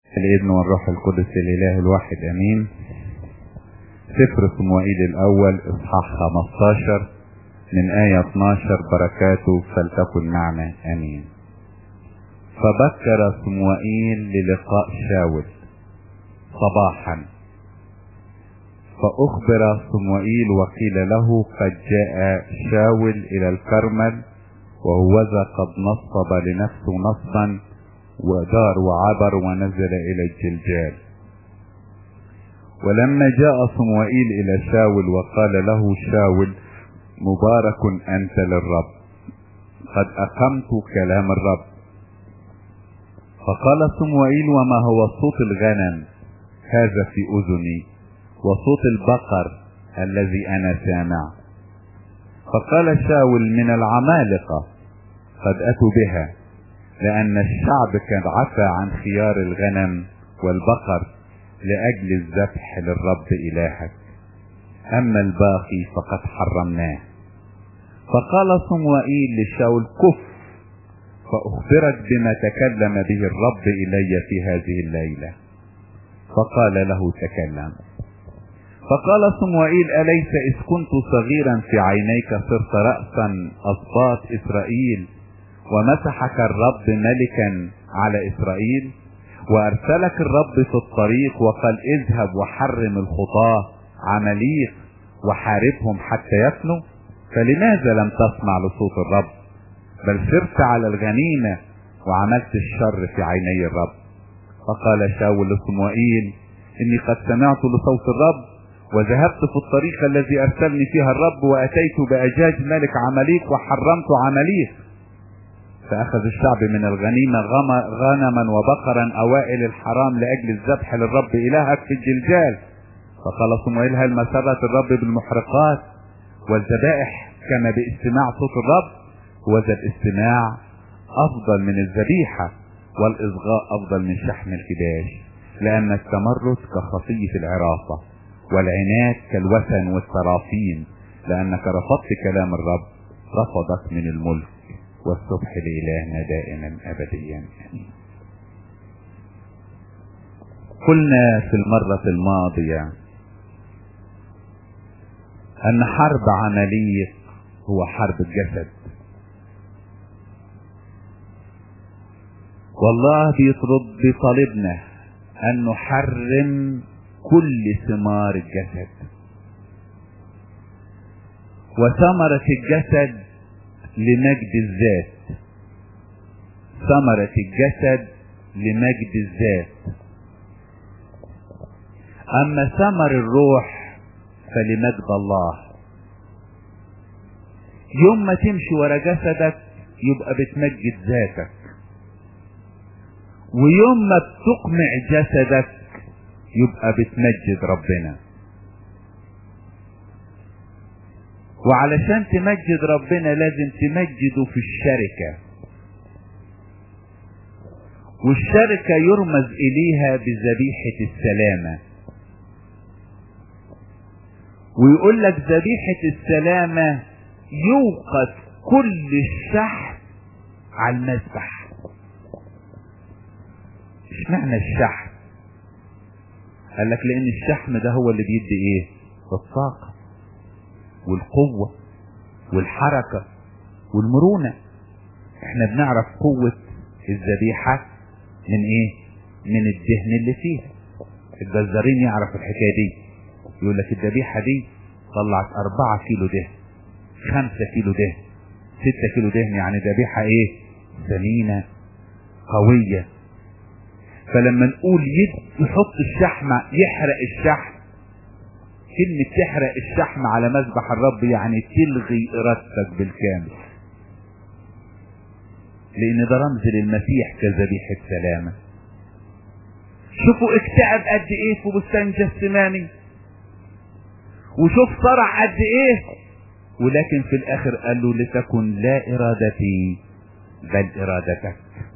الابن والروح القدس الاله الواحد امين سفر صموئيل الاول اصحاح 15 من آية 12 بركاته فلتكن معنا امين فبكر صموئيل للقاء شاول صباحا فأخبر صموئيل وقيل له قد جاء شاول إلى الكرمل وهوذا قد نصب لنفسه نصبا ودار وعبر ونزل إلى الجلجال ولما جاء صموئيل إلى شاول وقال له شاول مبارك أنت للرب قد أقمت كلام الرب فقال صموئيل وما هو صوت الغنم هذا في أذني وصوت البقر الذي أنا سامع فقال شاول من العمالقة قد أتوا بها لأن الشعب كان عفى عن خيار الغنم والبقر لأجل الذبح للرب إلهك أما الباقي فقد حرمناه فقال صموئيل لشاول كف فأخبرك بما تكلم به الرب إلي في هذه الليلة فقال له تكلم فقال صموئيل أليس إذ كنت صغيرا في عينيك صرت رأسا أصباط إسرائيل ومسحك الرب ملكا على إسرائيل وأرسلك الرب في الطريق وقال اذهب وحرم الخطاة عمليق وحاربهم حتى يفنوا فلماذا لم تسمع لصوت الرب بل سرت على الغنيمة وعملت الشر في عيني الرب فقال شاول لصموئيل إني قد سمعت لصوت الرب وذهبت في الطريق الذي أرسلني فيها الرب وأتيت بأجاج ملك عمليق وحرمت عمليق فأخذ الشعب من الغنيمة غنما وبقرا أوائل الحرام لأجل الذبح للرب إلهك في الجلجال فقال صموئيل هل مسرت الرب بالمحرقات والذبائح كما باستماع صوت الرب وذا الاستماع أفضل من الذبيحة والإصغاء أفضل من شحم الكباش لأن التمرد كخطية العرافة والعناد كالوثن والسرافين لأنك رفضت كلام الرب رفضك من الملك والصبح لإلهنا دائما أبديا آمين قلنا في المرة الماضية أن حرب عمليق هو حرب الجسد والله بيطلب بيطالبنا أن نحرم كل ثمار الجسد وثمرة الجسد لمجد الذات ثمرة الجسد لمجد الذات أما ثمر الروح فلمجد الله يوم ما تمشي ورا جسدك يبقى بتمجد ذاتك ويوم ما بتقمع جسدك يبقى بتمجد ربنا وعلشان تمجد ربنا لازم تمجده في الشركة والشركة يرمز إليها بذبيحة السلامة ويقول لك ذبيحة السلامة يوقف كل الشحم على المذبح اشمعنى الشحم قال لك لان الشحم ده هو اللي بيدي ايه الطاقة والقوة والحركة والمرونة احنا بنعرف قوة الذبيحة من ايه من الدهن اللي فيها الجزارين يعرف الحكاية دي يقول لك الذبيحة دي طلعت اربعة كيلو دهن خمسة كيلو دهن ستة كيلو دهن يعني ذبيحة ايه سمينة قوية فلما نقول يد يحط الشحم يحرق الشحم كلمة تحرق الشحم على مذبح الرب يعني تلغي ارادتك بالكامل لان ده رمز للمسيح كذبيحة سلامة شوفوا اكتئب قد ايه في بستان جسماني وشوف صرع قد ايه ولكن في الاخر قال له لتكن لا ارادتي بل ارادتك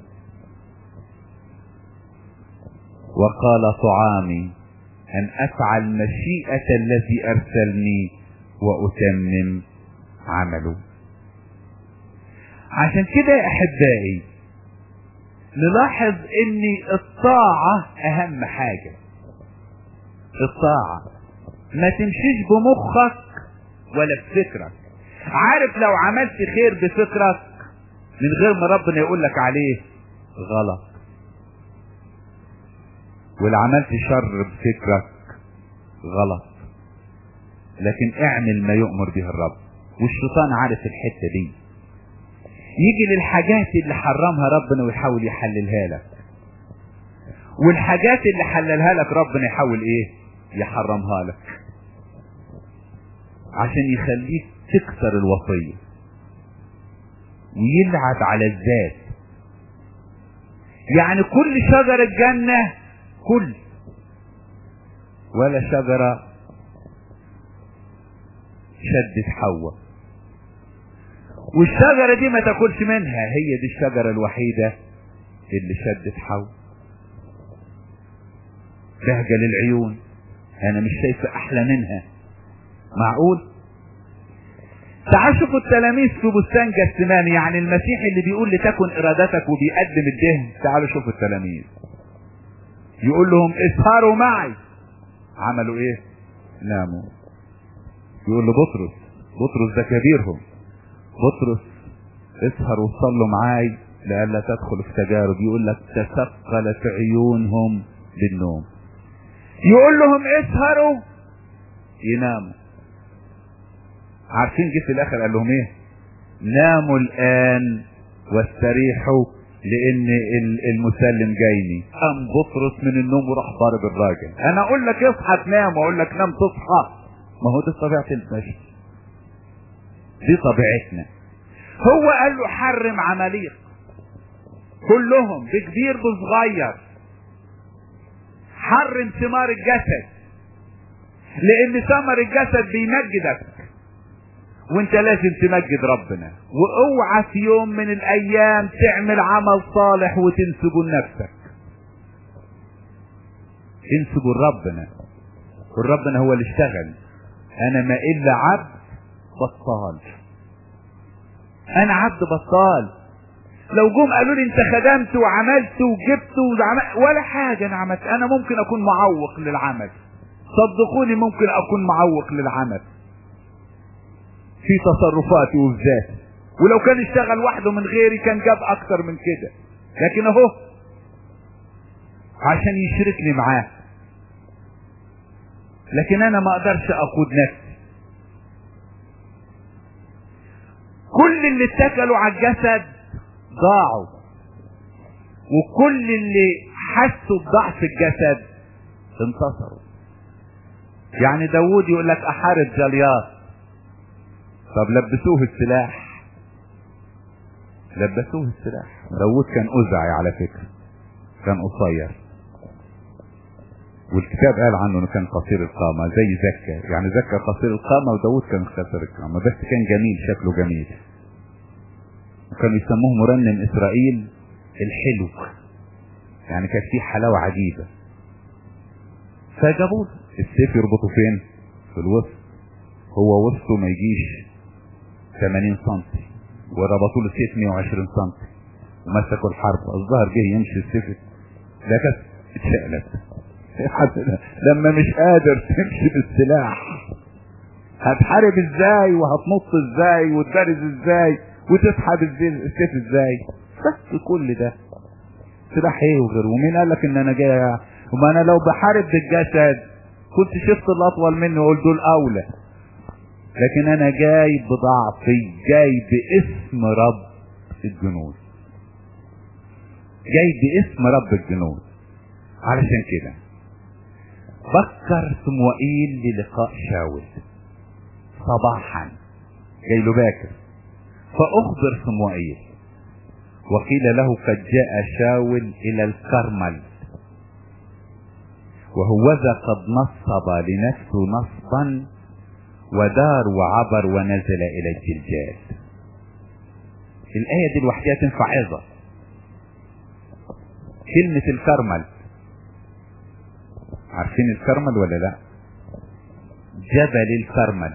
وقال طعامي أن أفعل مشيئة الذي أرسلني وأتمم عمله عشان كده يا أحبائي نلاحظ ان الطاعة اهم حاجة الطاعة ما تمشيش بمخك ولا بفكرك عارف لو عملت خير بفكرك من غير ما ربنا يقول لك عليه غلط ولو عملت شر بفكرك غلط لكن اعمل ما يؤمر به الرب والشيطان عارف الحتة دي يجي للحاجات اللي حرمها ربنا ويحاول يحللها لك والحاجات اللي حللها لك ربنا يحاول ايه يحرمها لك عشان يخليك تكسر الوصية ويلعب على الذات يعني كل شجر الجنة كل ولا شجرة شدت حواء والشجرة دي ما تاكلش منها هي دي الشجرة الوحيدة اللي شدت حواء بهجة للعيون انا مش شايفة احلى منها معقول تعال شوفوا التلاميذ في بستان جسمان يعني المسيح اللي بيقول لتكن ارادتك وبيقدم الدهن تعالوا شوفوا التلاميذ يقول لهم اسهروا معي عملوا ايه ناموا يقول لبطرس بطرس ده كبيرهم بطرس اسهر وصلوا معاي لئلا تدخل في تجارب يقول لك تثقلت عيونهم بالنوم يقول لهم اسهروا يناموا عارفين جه في الاخر قال لهم ايه ناموا الان واستريحوا لان المسلم جايني قام بطرس من النوم وراح ضارب الراجل انا اقول لك اصحى تنام واقول لك نام تصحى ما هو دي طبيعه البشر دي طبيعتنا هو قال له حرم عماليق كلهم بكبير بصغير حرم ثمار الجسد لان ثمر الجسد بيمجدك وانت لازم تمجد ربنا واوعى في يوم من الايام تعمل عمل صالح وتنسبه لنفسك انسبه لربنا وربنا هو اللي اشتغل انا ما الا عبد بطال انا عبد بطال لو جم قالوا لي انت خدمت وعملت وجبت وعمل ولا حاجه انا عملت انا ممكن اكون معوق للعمل صدقوني ممكن اكون معوق للعمل في تصرفاتي وفي ذاتي ولو كان اشتغل وحده من غيري كان جاب اكتر من كده لكن اهو عشان يشركني معاه لكن انا ما اقدرش اقود نفسي كل اللي اتكلوا على الجسد ضاعوا وكل اللي حسوا بضعف الجسد انتصروا يعني داوود يقول لك احارب جلياط طب لبسوه السلاح لبسوه السلاح داوود كان أزعي على فكرة كان قصير والكتاب قال عنه انه كان قصير القامة زي زكا يعني زكا قصير القامة وداود كان قصير القامة بس كان جميل شكله جميل وكانوا يسموه مرنم اسرائيل الحلو يعني كانت فيه حلاوة عجيبة فجابوه السيف يربطه فين في الوسط هو وسطه ما يجيش 80 سم وربطوا له السيف 120 سم ومسكوا الحرب الظاهر جه يمشي السيف ده كانت اتشقلب لما مش قادر تمشي بالسلاح هتحارب ازاي وهتنط ازاي وتبارز ازاي وتسحب السيف ازاي بس كل ده سلاح ايه وغيره ومين قال لك ان انا جاي وما انا لو بحارب بالجسد كنت شفت الاطول مني وقلت دول اولى لكن انا جاي بضعفي جاي باسم رب الجنود جاي باسم رب الجنود علشان كده بكر سموئيل للقاء شاول صباحا جاي له باكر فاخبر سموئيل وقيل له قد جاء شاول الى الكرمل وهوذا قد نصب لنفسه نصبا ودار وعبر ونزل الى الجلجال الآية دي لوحدها تنفع عظة كلمة الكرمل عارفين الكرمل ولا لا جبل الكرمل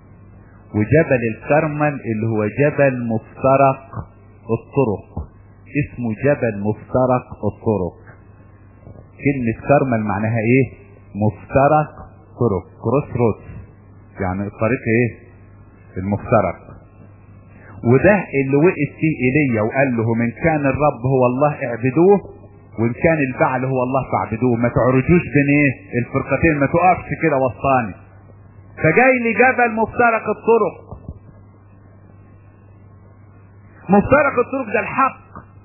وجبل الكرمل اللي هو جبل مفترق الطرق اسمه جبل مفترق الطرق كلمة كرمل معناها ايه مفترق طرق كروس روت يعني الطريق ايه المفترق وده اللي وقف فيه ايليا وقال له من كان الرب هو الله اعبدوه وان كان البعل هو الله فاعبدوه ما تعرجوش بين ايه الفرقتين ما تقفش كده وسطاني فجاي لي جبل مفترق الطرق مفترق الطرق ده الحق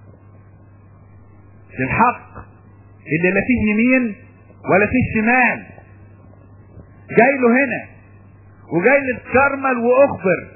الحق اللي لا فيه يمين ولا فيه شمال جاي له هنا وجاي للكرمل واخبر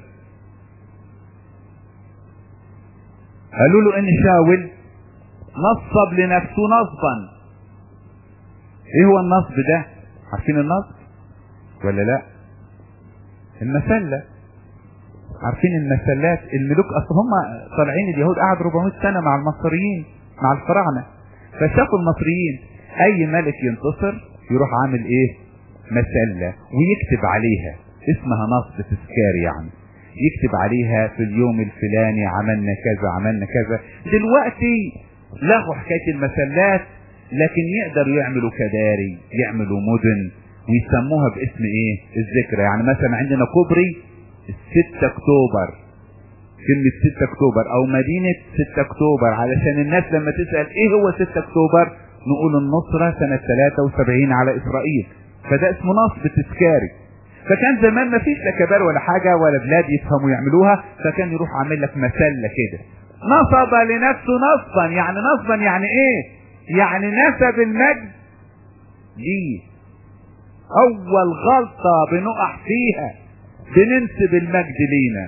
قالوا له ان شاول نصب لنفسه نصبا ايه هو النصب ده عارفين النصب ولا لا المسلة عارفين المسلات الملوك اصل هم طالعين اليهود قعد 400 سنة مع المصريين مع الفراعنة فشافوا المصريين اي ملك ينتصر يروح عامل ايه مسلة ويكتب عليها اسمها نصب تذكار يعني يكتب عليها في اليوم الفلاني عملنا كذا عملنا كذا دلوقتي لغوا حكاية المسلات لكن يقدروا يعملوا كباري يعملوا مدن ويسموها باسم ايه الذكرى يعني مثلا عندنا كوبري 6 اكتوبر كلمة 6 اكتوبر او مدينة 6 اكتوبر علشان الناس لما تسأل ايه هو 6 اكتوبر نقول النصرة سنة 73 على اسرائيل فده اسمه نصب تذكاري فكان زمان ما فيش لا كبار ولا حاجة ولا بلاد يفهموا يعملوها فكان يروح عامل لك مسلة كده نصب لنفسه نصبا يعني نصبا يعني ايه يعني نسب المجد ليه اول غلطة بنقع فيها بننسب المجد لينا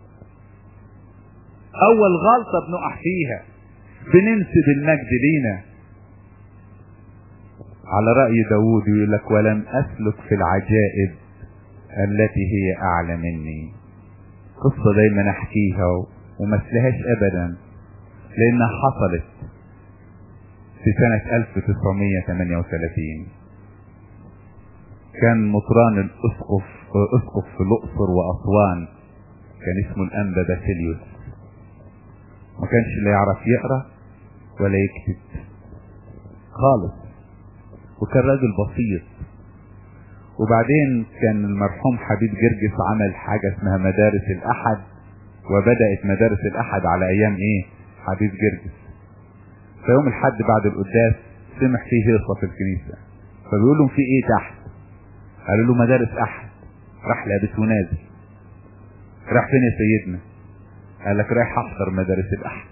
اول غلطة بنقع فيها بننسب المجد لينا على رأي داود يقول لك ولم اسلك في العجائب التي هي اعلى مني قصة دايما احكيها ومثلهاش ابدا لانها حصلت في سنة 1938 كان مطران الاسقف اسقف في الاقصر واسوان كان اسمه الانبا باسيليوس ما كانش لا يعرف يقرا ولا يكتب خالص وكان راجل بسيط وبعدين كان المرحوم حبيب جرجس عمل حاجة اسمها مدارس الأحد وبدأت مدارس الأحد على أيام إيه حبيب جرجس فيوم الحد بعد القداس سمع فيه هيصة في الكنيسة فبيقول لهم في إيه تحت قالوا له مدارس أحد راح لابس ونازل راح فين يا سيدنا قال لك رايح أحضر مدارس الأحد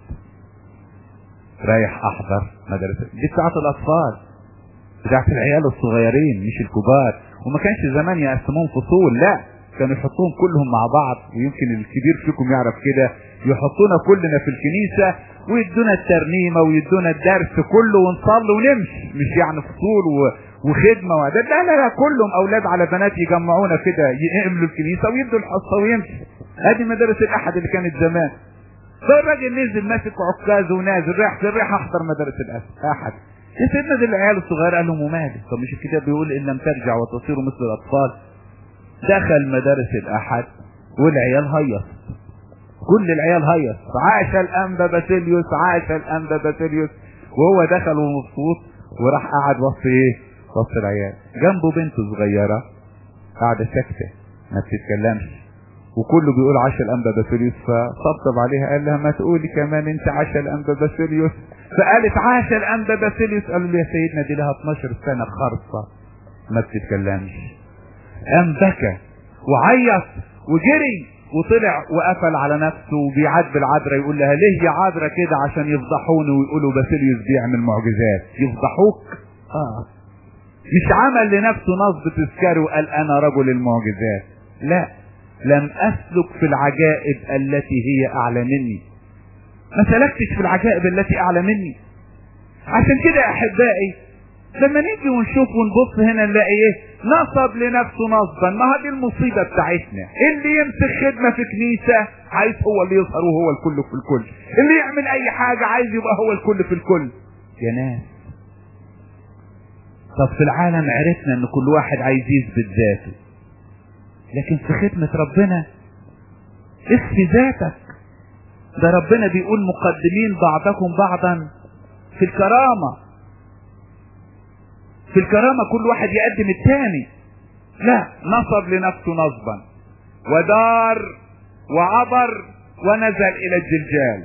رايح أحضر مدارس دي بتاعت الأطفال بتاعت العيال الصغيرين مش الكبار وما كانش زمان يقسموهم فصول لا كانوا يحطوهم كلهم مع بعض ويمكن الكبير فيكم يعرف كده يحطونا كلنا في الكنيسة ويدونا الترنيمة ويدونا الدرس كله ونصلي ونمشي مش يعني فصول و... وخدمة وده لا لا لا كلهم أولاد على بنات يجمعونا كده يعملوا الكنيسة ويدوا الحصة ويمشي ادي مدارس الأحد اللي كانت زمان فالراجل نزل ماسك عكاز ونازل رايح فين رايح أحضر مدارس الأحد يا سيدنا دي العيال الصغير قال لهم ومالك طب مش الكتاب بيقول ان لم ترجع وتصيروا مثل الاطفال دخل مدارس الاحد والعيال هيص كل العيال هيص عاش الانبا باسيليوس عاش الانبا باسيليوس وهو دخل ومبسوط وراح قعد وسط ايه وسط العيال جنبه بنت صغيره قاعده ساكته ما بتتكلمش وكله بيقول عاش الانبا باسيليوس فطبطب عليها قال لها ما تقولي كمان انت عاش الانبا باسيليوس فقالت عاش الانبا باسيليوس قالوا له يا سيدنا دي لها 12 سنه خرصه ما بتتكلمش قام بكى وعيط وجري وطلع وقفل على نفسه وبيعاد بالعذراء يقول لها ليه يا عذراء كده عشان يفضحوني ويقولوا باسيليوس بيعمل معجزات يفضحوك اه مش عمل لنفسه نصب تذكاري وقال انا رجل المعجزات لا لم اسلك في العجائب التي هي اعلى مني ما سلكتش في العجائب التي اعلى مني عشان كده يا احبائي لما نيجي ونشوف ونبص هنا نلاقي ايه نصب لنفسه نصبا ما هذه المصيبة بتاعتنا اللي يمسك خدمة في كنيسة عايز هو اللي يظهر وهو الكل في الكل اللي يعمل اي حاجة عايز يبقى هو الكل في الكل يا ناس طب في العالم عرفنا ان كل واحد عايز يثبت ذاته لكن في خدمة ربنا اخفي ذاتك ده ربنا بيقول مقدمين بعضكم بعضا في الكرامة في الكرامة كل واحد يقدم التاني لا نصب لنفسه نصبا ودار وعبر ونزل الى الجلجال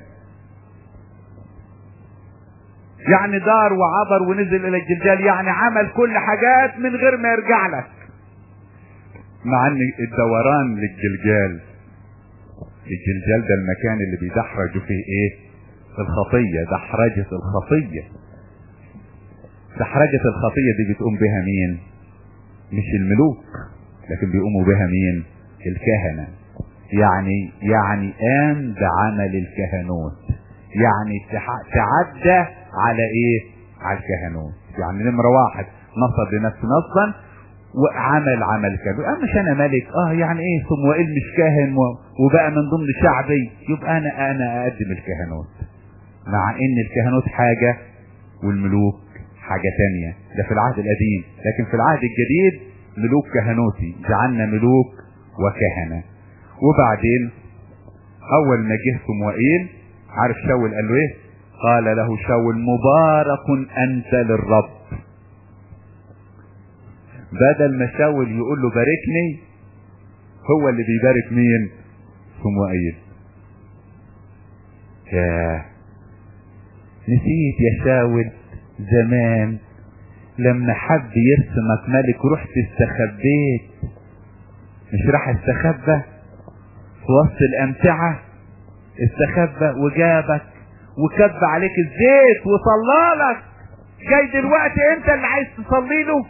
يعني دار وعبر ونزل الى الجلجال يعني عمل كل حاجات من غير ما يرجع لك مع ان الدوران للجلجال الجلجال ده المكان اللي بيدحرجوا فيه ايه الخطية دحرجة الخطية دحرجة الخطية دي بتقوم بها مين مش الملوك لكن بيقوموا بها مين الكهنة يعني يعني قام بعمل الكهنوت يعني تعدى على ايه على الكهنوت يعني نمرة واحد نصب لنفسه نصبا وعمل عمل كهنوت اه مش انا ملك اه يعني ايه صموئيل مش كاهن وبقى من ضمن شعبي يبقى انا انا اقدم الكهنوت مع ان الكهنوت حاجة والملوك حاجة تانية ده في العهد القديم لكن في العهد الجديد ملوك كهنوتي جعلنا ملوك وكهنة وبعدين اول ما جه صموئيل عارف شاول قال له ايه قال له شاول مبارك انت للرب بدل ما شاول يقول له باركني هو اللي بيبارك مين صموئيل ياه نسيت يا شاول زمان لما حب يرسمك ملك رحت استخبيت مش راح استخبى في وسط الامتعة استخبى وجابك وكب عليك الزيت وصلى لك جاي دلوقتي انت اللي عايز تصلي له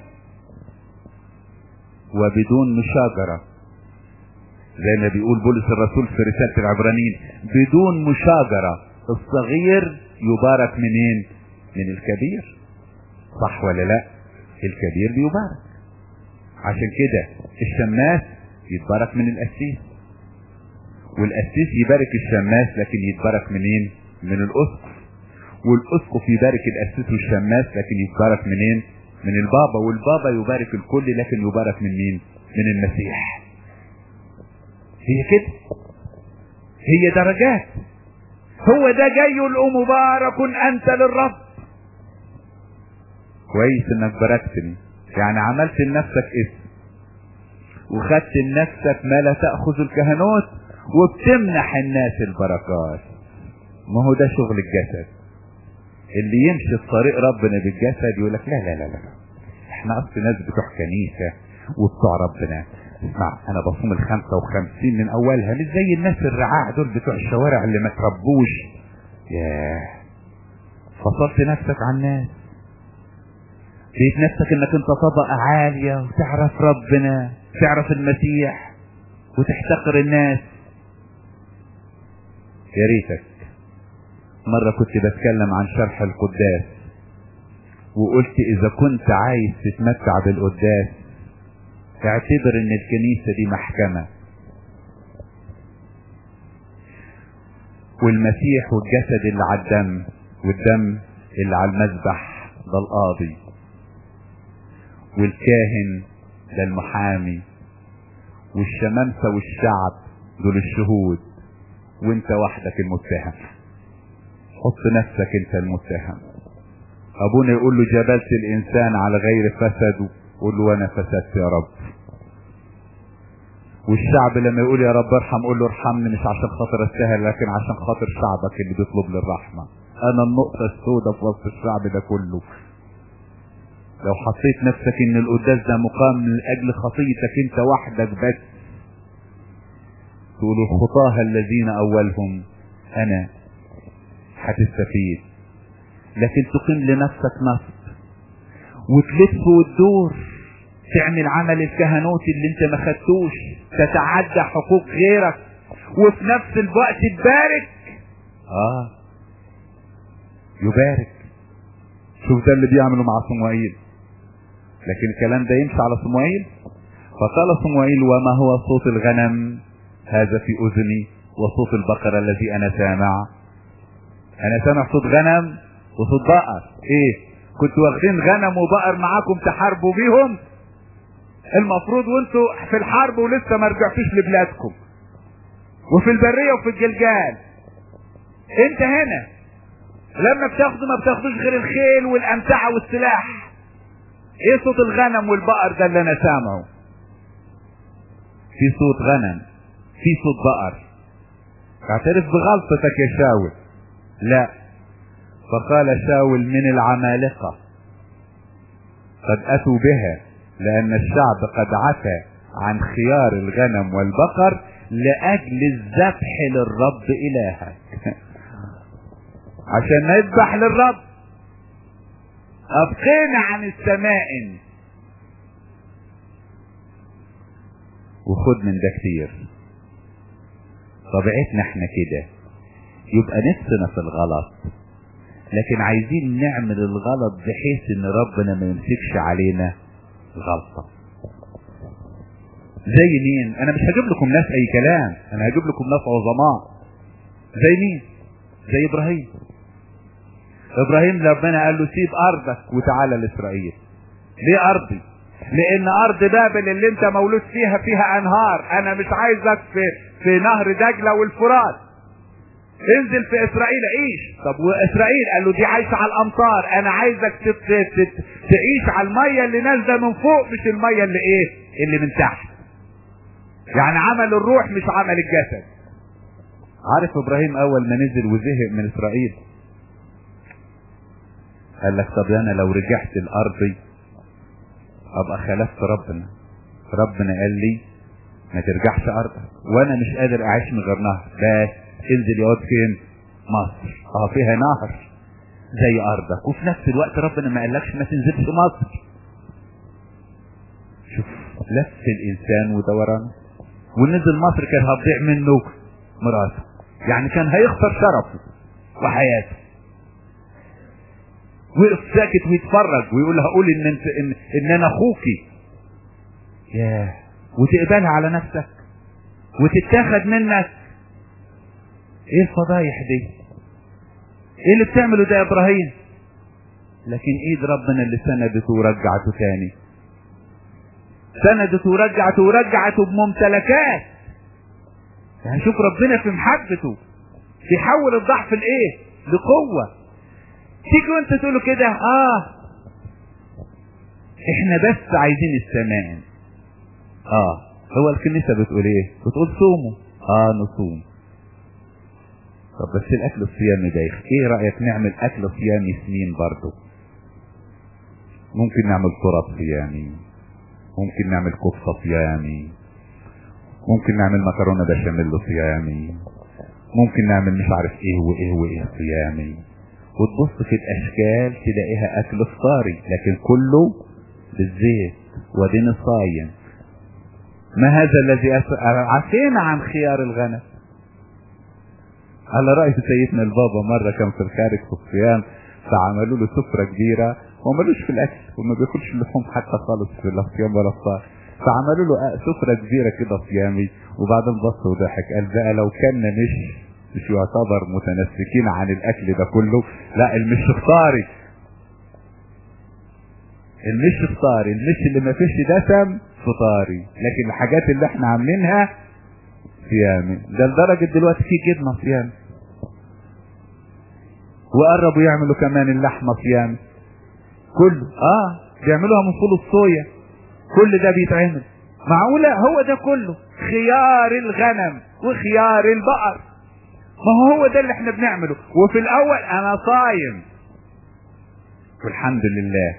وبدون مشاجرة زي ما بيقول بولس الرسول في رسالة العبرانيين بدون مشاجرة الصغير يبارك منين من الكبير صح ولا لا الكبير بيبارك عشان كده الشماس يتبارك من القسيس والقسيس يبارك الشماس لكن يتبارك منين من الاسقف والاسقف يبارك القسيس والشماس لكن يتبارك منين من البابا والبابا يبارك الكل لكن يبارك من مين من المسيح هي كده هي درجات هو ده جاي له مبارك انت للرب كويس انك باركتني يعني عملت لنفسك اسم وخدت لنفسك ما لا تأخذ الكهنوت وبتمنح الناس البركات ما هو ده شغل الجسد اللي يمشي في طريق ربنا بالجسد يقول لك لا لا لا لا احنا اصل ناس بتوع كنيسة وبتوع ربنا اسمع انا بصوم الخمسة وخمسين من اولها مش زي الناس الرعاع دول بتوع الشوارع اللي ما تربوش ياه فصلت نفسك عن الناس لقيت نفسك انك انت طبقة عالية وتعرف ربنا تعرف المسيح وتحتقر الناس يا ريتك مرة كنت بتكلم عن شرح القداس وقلت اذا كنت عايز تتمتع بالقداس اعتبر ان الكنيسة دي محكمة والمسيح والجسد اللي على الدم والدم اللي على المذبح ده القاضي والكاهن ده المحامي والشمامسة والشعب دول الشهود وانت وحدك المتهم حط نفسك انت المتهم ابونا يقول له جبلت الانسان على غير فسد قول له وانا فسدت يا رب والشعب لما يقول يا رب ارحم قول له ارحمني مش عشان خاطر استاهل لكن عشان خاطر شعبك اللي بيطلب لي الرحمة انا النقطة السوداء في وسط الشعب ده كله لو حطيت نفسك ان القداس ده مقام من اجل خطيتك انت وحدك بس تقول الخطاة الذين اولهم انا هتستفيد لكن تقيم لنفسك نصب وتلف وتدور تعمل عمل الكهنوت اللي انت ما خدتوش تتعدى حقوق غيرك وفي نفس الوقت تبارك اه يبارك شوف ده اللي بيعمله مع صموئيل لكن الكلام ده يمشي على صموئيل فقال صموئيل وما هو صوت الغنم هذا في اذني وصوت البقرة الذي انا سامع انا سامع صوت غنم وصوت بقر ايه كنتوا واخدين غنم وبقر معاكم تحاربوا بيهم المفروض وانتوا في الحرب ولسه ما رجعتوش لبلادكم وفي البرية وفي الجلجال انت هنا لما بتاخده ما بتاخدوش غير الخيل والامتعة والسلاح ايه صوت الغنم والبقر ده اللي انا سامعه في صوت غنم في صوت بقر اعترف بغلطتك يا شاول لا فقال شاول من العمالقة قد اتوا بها لان الشعب قد عفى عن خيار الغنم والبقر لاجل الذبح للرب الهك عشان نذبح للرب ابقينا عن السماء وخد من ده كتير طبيعتنا احنا كده يبقى نفسنا في الغلط لكن عايزين نعمل الغلط بحيث ان ربنا ما يمسكش علينا غلطة زي مين انا مش هجيب لكم ناس اي كلام انا هجيب لكم ناس عظماء زي مين زي ابراهيم ابراهيم ربنا قال له سيب ارضك وتعالى لاسرائيل ليه ارضي لان ارض بابل اللي انت مولود فيها فيها انهار انا مش عايزك في في نهر دجله والفرات انزل في اسرائيل عيش طب واسرائيل قال له دي عايشه على الامطار انا عايزك تت تت تعيش على الميه اللي نازله من فوق مش الميه اللي ايه اللي من تحت يعني عمل الروح مش عمل الجسد عارف ابراهيم اول ما نزل وزهق من اسرائيل قال لك طب انا لو رجعت لارضي ابقى خلفت ربنا ربنا قال لي ما ترجعش ارضك وانا مش قادر اعيش من غير نهر بس انزل يقعد فين مصر اه فيها نهر زي ارضك وفي نفس الوقت ربنا ما قالكش ما تنزلش مصر شوف لف الانسان ودورانه ونزل مصر كان هتضيع منه مراته يعني كان هيخسر شرفه وحياته وقف ساكت ويتفرج ويقول هقول ان انت ان, إن انا اخوكي ياه وتقبلها على نفسك وتتاخد منك ايه الفضايح دي ايه اللي بتعمله ده يا ابراهيم لكن ايد ربنا اللي سندته ورجعته تاني سندته ورجعته ورجعته بممتلكات يعني شوف ربنا في محبته بيحول الضعف لايه لقوة تيجي وانت تقوله كده اه احنا بس عايزين السماء اه هو الكنيسة بتقول ايه بتقول صوموا اه نصوم طب بس الاكل الصيامي دايخ ايه رأيك نعمل اكل صيامي سنين برضه ممكن نعمل تراب صيامي ممكن نعمل كفتة صيامي ممكن نعمل مكرونة بشاميل صيامي ممكن نعمل مش عارف ايه وايه وايه صيامي وتبص في الاشكال تلاقيها اكل فطاري لكن كله بالزيت ودين الصايم ما هذا الذي أس... عفينا عن خيار الغنم على رأي سيدنا البابا مرة كان في الخارج في الصيام فعملوا له سفرة كبيرة ومالوش في الأكل وما بياكلش اللحوم حتى خالص في الصيام ولا الصار فعملوا له سفرة كبيرة كده صيامي وبعدين بص وضحك قال بقى لو كان مش مش يعتبر متنسكين عن الأكل ده كله لا المش فطاري المش فطاري المش اللي ما فيش دسم فطاري لكن الحاجات اللي احنا عاملينها صيامي ده لدرجة دلوقتي في جبنة صيامي وقربوا يعملوا كمان اللحمة صيامي كله اه بيعملوها من فول الصويا كل ده بيتعمل معقولة هو ده كله خيار الغنم وخيار البقر ما هو هو ده اللي احنا بنعمله وفي الاول انا صايم والحمد لله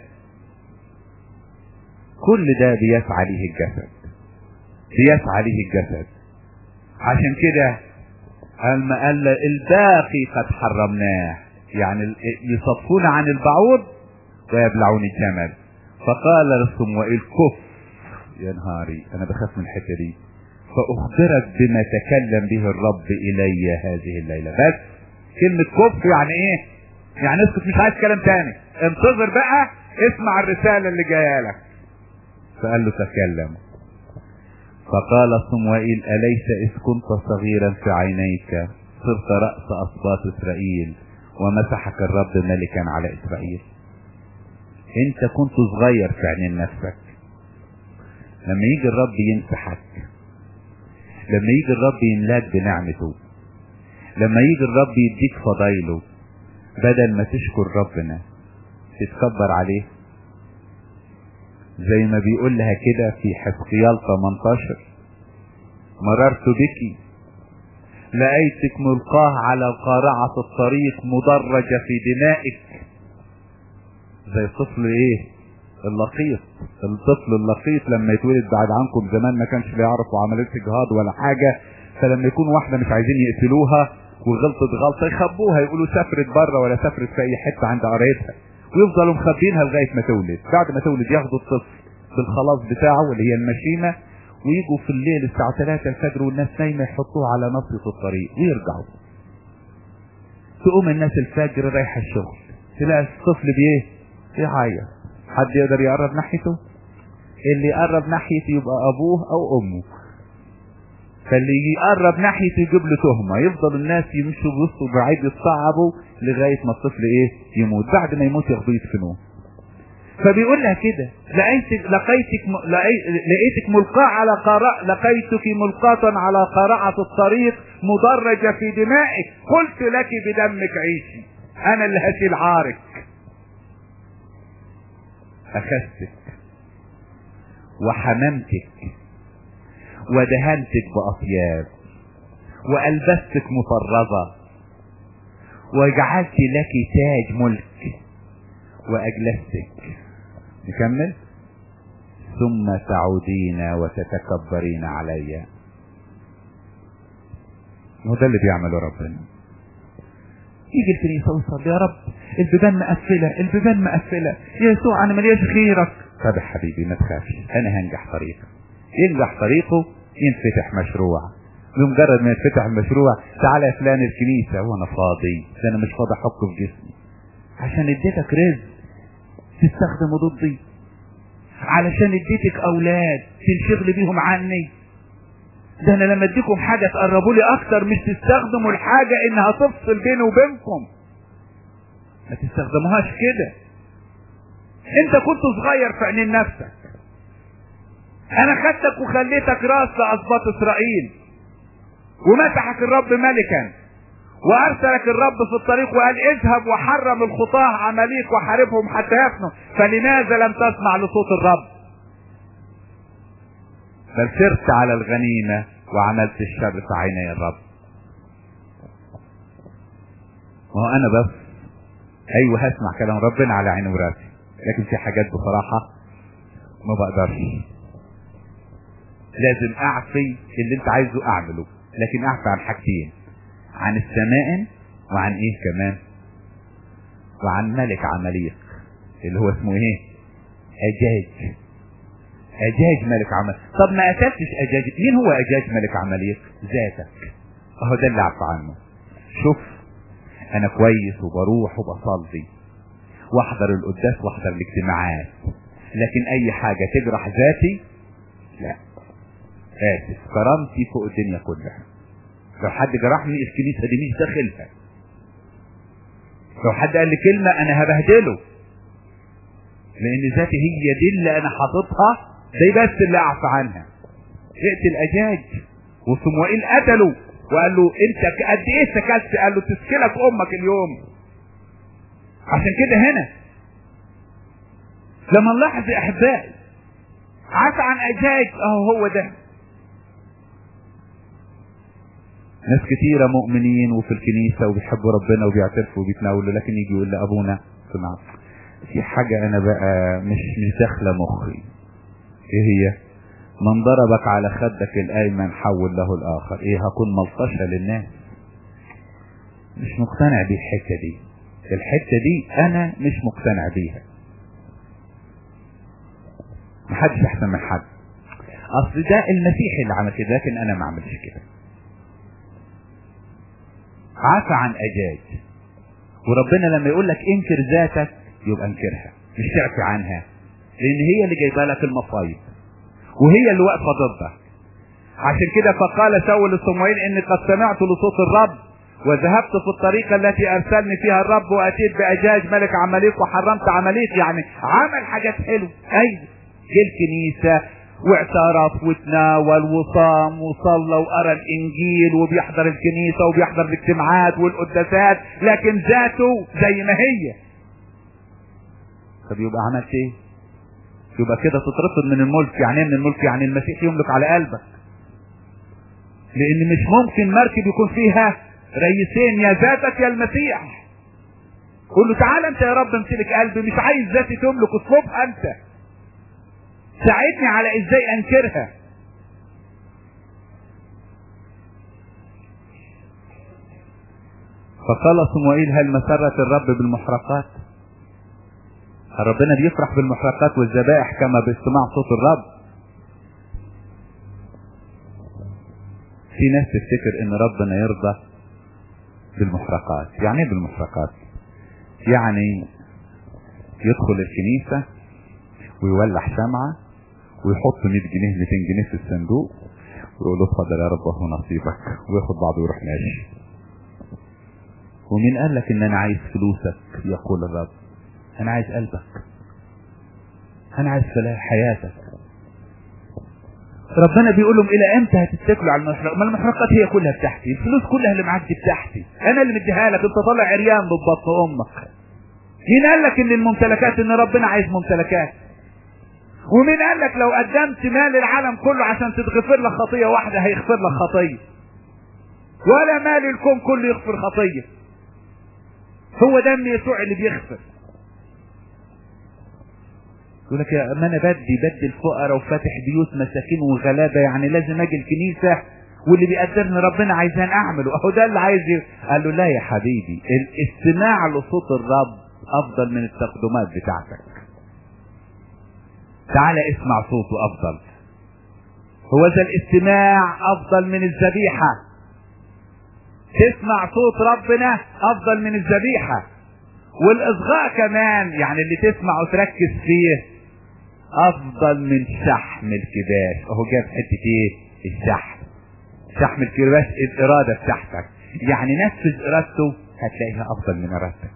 كل ده بيسعى ليه الجسد بيسعى ليه الجسد عشان كده قال قال الباقي قد حرمناه يعني يصفون عن البعوض ويبلعون الجمل فقال لصموئيل كف يا نهاري انا بخاف من الحته دي فاخبرت بما تكلم به الرب الي هذه الليله بس كلمه كف يعني ايه يعني اسكت مش عايز كلام تاني انتظر بقى اسمع الرساله اللي جايه لك فقال له تكلم فقال صموئيل أليس إذ كنت صغيرا في عينيك صرت رأس أصباط إسرائيل ومسحك الرب ملكا على إسرائيل أنت كنت صغير في عينين نفسك لما يجي الرب يمسحك لما يجي الرب يملاك بنعمته لما يجي الرب يديك فضايله بدل ما تشكر ربنا تتكبر عليه زي ما بيقول لها كده في حزقيال 18 مررت بك لقيتك ملقاه على قارعة الطريق مدرجة في دمائك زي الطفل ايه اللقيط الطفل اللقيط لما يتولد بعد عنكم زمان ما كانش بيعرفوا عملية اجهاض ولا حاجة فلما يكون واحدة مش عايزين يقتلوها وغلطت غلطة يخبوها يقولوا سافرت بره ولا سافرت في اي حتة عند قرايتها ويفضلوا مخبينها لغاية ما تولد بعد ما تولد ياخدوا الطفل بالخلاص بتاعه اللي هي المشيمة ويجوا في الليل الساعة 3 الفجر والناس نايمة يحطوه على نصية الطريق ويرجعوا تقوم الناس الفجر رايحة الشغل تلاقي الطفل بايه يعيط حد يقدر يقرب ناحيته اللي يقرب ناحيته يبقى ابوه او امه فاللي يقرب ناحيته يجيب له تهمة يفضل الناس يمشوا بوسطه بعيد يتصعبوا لغاية ما الطفل ايه يموت بعد ما يموت ياخدوه يدفنوه فبيقول لها كده لقيتك لقيتك لقيتك ملقاة على قراء لقيتك ملقاة على قارعة الطريق مدرجة في دمائك قلت لك بدمك عيشي انا اللي هشيل عارك اخذتك وحممتك ودهنتك باطياب والبستك مفرزة وجعلت لك تاج ملك واجلستك نكمل ثم تعودين وتتكبرين علي هو ده اللي بيعمله ربنا يجي الكنيسه ويصلي يا رب البيبان مقفله البيبان مقفله يا يسوع انا ملياش غيرك طب يا حبيبي ما تخافش انا هنجح طريقك ينجح طريقه ينفتح مشروع بمجرد ما يتفتح المشروع تعالى يا فلان الكنيسه وانا فاضي ده انا مش فاضي احكه في جسمي عشان اديتك رزق تستخدمه ضدي علشان اديتك اولاد تنشغل بيهم عني ده انا لما اديكم حاجة تقربوا لي اكتر مش تستخدموا الحاجة انها تفصل بيني وبينكم ما تستخدموهاش كده انت كنت صغير في عينين نفسك انا خدتك وخليتك راس لاسباط اسرائيل ومسحك الرب ملكا وارسلك الرب في الطريق وقال اذهب وحرم الخطاه عمليك وحاربهم حتى يفنوا فلماذا لم تسمع لصوت الرب بل سرت على الغنيمة وعملت الشر في عيني الرب ما هو انا بس ايوه هسمع كلام ربنا على عيني وراسي لكن في حاجات بصراحة ما بقدرش لازم اعفي اللي انت عايزه اعمله لكن اعفي عن حاجتين عن السماء وعن ايه كمان وعن ملك عمليق اللي هو اسمه ايه اجاج اجاج ملك عمل طب ما قتلتش اجاج مين هو اجاج ملك عمليق ذاتك اهو ده اللي عارفه عنه شوف انا كويس وبروح وبصلي واحضر القداس واحضر الاجتماعات لكن اي حاجة تجرح ذاتي لا اسف كرامتي فوق الدنيا كلها لو حد جرحني الكنيسة دي مش داخلها لو حد قال لي كلمة انا هبهدله لان ذاتي هي دي اللي انا حاططها دي بس اللي اعفى عنها اقتل اجاج وصموئيل قتله وقال له انت قد ايه سكلت قال له تسكلك امك اليوم عشان كده هنا لما نلاحظ يا احبائي عفى عن اجاج اهو هو ده ناس كتيرة مؤمنين وفي الكنيسة وبيحبوا ربنا وبيعترفوا وبيتناولوا لكن يجي يقول لأبونا سمع في حاجة أنا بقى مش مش داخلة مخي إيه هي؟ من ضربك على خدك الأيمن حول له الآخر إيه هكون ملطشة للناس مش مقتنع بالحتة دي الحتة دي أنا مش مقتنع بيها محدش أحسن من حد أصل ده المسيح اللي عمل كده لكن أنا ما عملش كده عفى عن أجاج وربنا لما يقول لك انكر ذاتك يبقى انكرها مش تعفي عنها لأن هي اللي جايبه لك المصايب وهي اللي واقفة ضدك عشان كده فقال شاول لصموئيل اني قد سمعت لصوت الرب وذهبت في الطريق التي ارسلني فيها الرب واتيت باجاج ملك عماليق وحرمت عماليق يعني عمل حاجات حلوه ايوه جه الكنيسه واعترف وتناول وصام وصلى وقرا الانجيل وبيحضر الكنيسه وبيحضر الاجتماعات والقداسات لكن ذاته زي ما هي طب يبقى عملت ايه يبقى كده تترفض من الملك يعني ايه من الملك يعني المسيح يملك على قلبك لان مش ممكن مركب يكون فيها رئيسين يا ذاتك يا المسيح قول له تعالى انت يا رب امتلك قلبي مش عايز ذاتي تملك اطلبها انت ساعدني على ازاي انكرها فقال صموئيل هل مسرت الرب بالمحرقات ربنا بيفرح بالمحرقات والذبائح كما باستماع صوت الرب في ناس تفتكر ان ربنا يرضى بالمحرقات يعني ايه بالمحرقات يعني يدخل الكنيسة ويولع شمعة ويحط 100 جنيه 200 جنيه في الصندوق ويقول له اتفضل يا رب اهو نصيبك وياخد بعضه ويروح ماشي ومين قال لك ان انا عايز فلوسك يقول الرب انا عايز قلبك انا عايز فلاح حياتك ربنا بيقول لهم الى امتى هتتكلوا على المحرقات ما المحرقات هي كلها بتاعتي الفلوس كلها اللي معاك دي بتاعتي انا اللي مديها لك انت طالع عريان ببطن امك مين قال لك ان الممتلكات ان ربنا عايز ممتلكات ومين قال لك لو قدمت مال العالم كله عشان تتغفر لك خطيه واحده هيغفر لك خطيه ولا مال الكون كله يغفر خطيه هو دم يسوع اللي بيغفر يقول لك يا ما انا بدي بدي الفقراء وفاتح بيوت مساكين وغلابه يعني لازم اجي الكنيسه واللي بيقدرني ربنا عايزان اعمله اهو ده اللي عايز ي... قال له لا يا حبيبي الاستماع لصوت الرب افضل من التقدمات بتاعتك تعالى اسمع صوته افضل هو ذا الاستماع افضل من الذبيحه تسمع صوت ربنا افضل من الذبيحه والاصغاء كمان يعني اللي تسمع وتركز فيه افضل من شحم الكباش اهو جاب حته ايه الشحم شحم الكباش الاراده بتاعتك يعني نفذ ارادته هتلاقيها افضل من ارادتك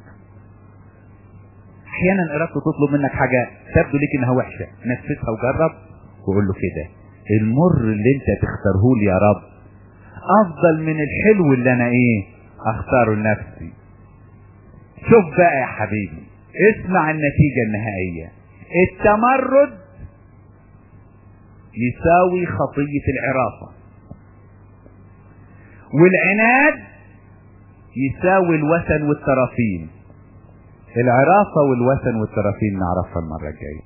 احيانا ارادته تطلب منك حاجه تبدو ليك انها وحشه نفذها وجرب وقول له كده المر اللي انت تختاره لي يا رب افضل من الحلو اللي انا ايه اختاره لنفسي شوف بقى يا حبيبي اسمع النتيجة النهائية التمرد يساوي خطية العرافة والعناد يساوي الوثن والترافين العرافة والوثن والترافين نعرفها المرة الجاية